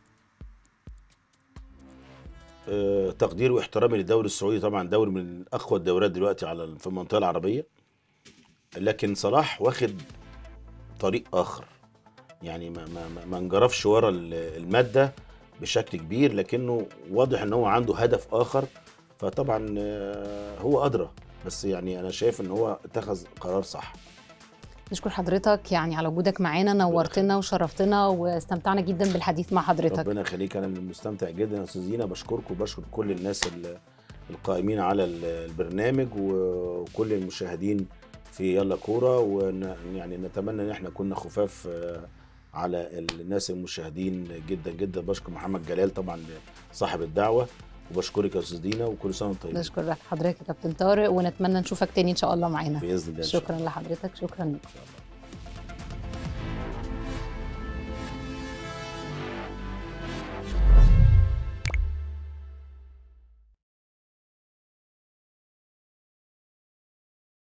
آه، تقديري واحترامي للدوري السعودي طبعا دوري من اقوى الدوريات دلوقتي على في المنطقه العربيه لكن صلاح واخد طريق اخر يعني ما ما ما- ما انجرفش ورا ال- الماده بشكل كبير لكنه واضح ان هو عنده هدف اخر فطبعا آه، هو ادرى بس يعني انا شايف ان هو اتخذ قرار صح نشكر حضرتك يعني على وجودك معانا نورتنا وشرفتنا واستمتعنا جدا بالحديث مع حضرتك ربنا يخليك انا مستمتع جدا يا استاذ زينه بشكركم وبشكر كل الناس ال- القائمين على ال- البرنامج وكل المشاهدين في يلا كوره ويعني نتمنى ان احنا كنا خفاف آه، على الناس المشاهدين جدا جدا بشكر محمد جلال طبعا صاحب الدعوه وبشكرك يا استاذ دينا وكل سنه وانت طيب نشكر حضرتك يا كابتن طارق ونتمنى نشوفك تاني ان شاء الله معانا باذن الله إن شاء شكرا لحضرتك شكرا الله. إن شاء الله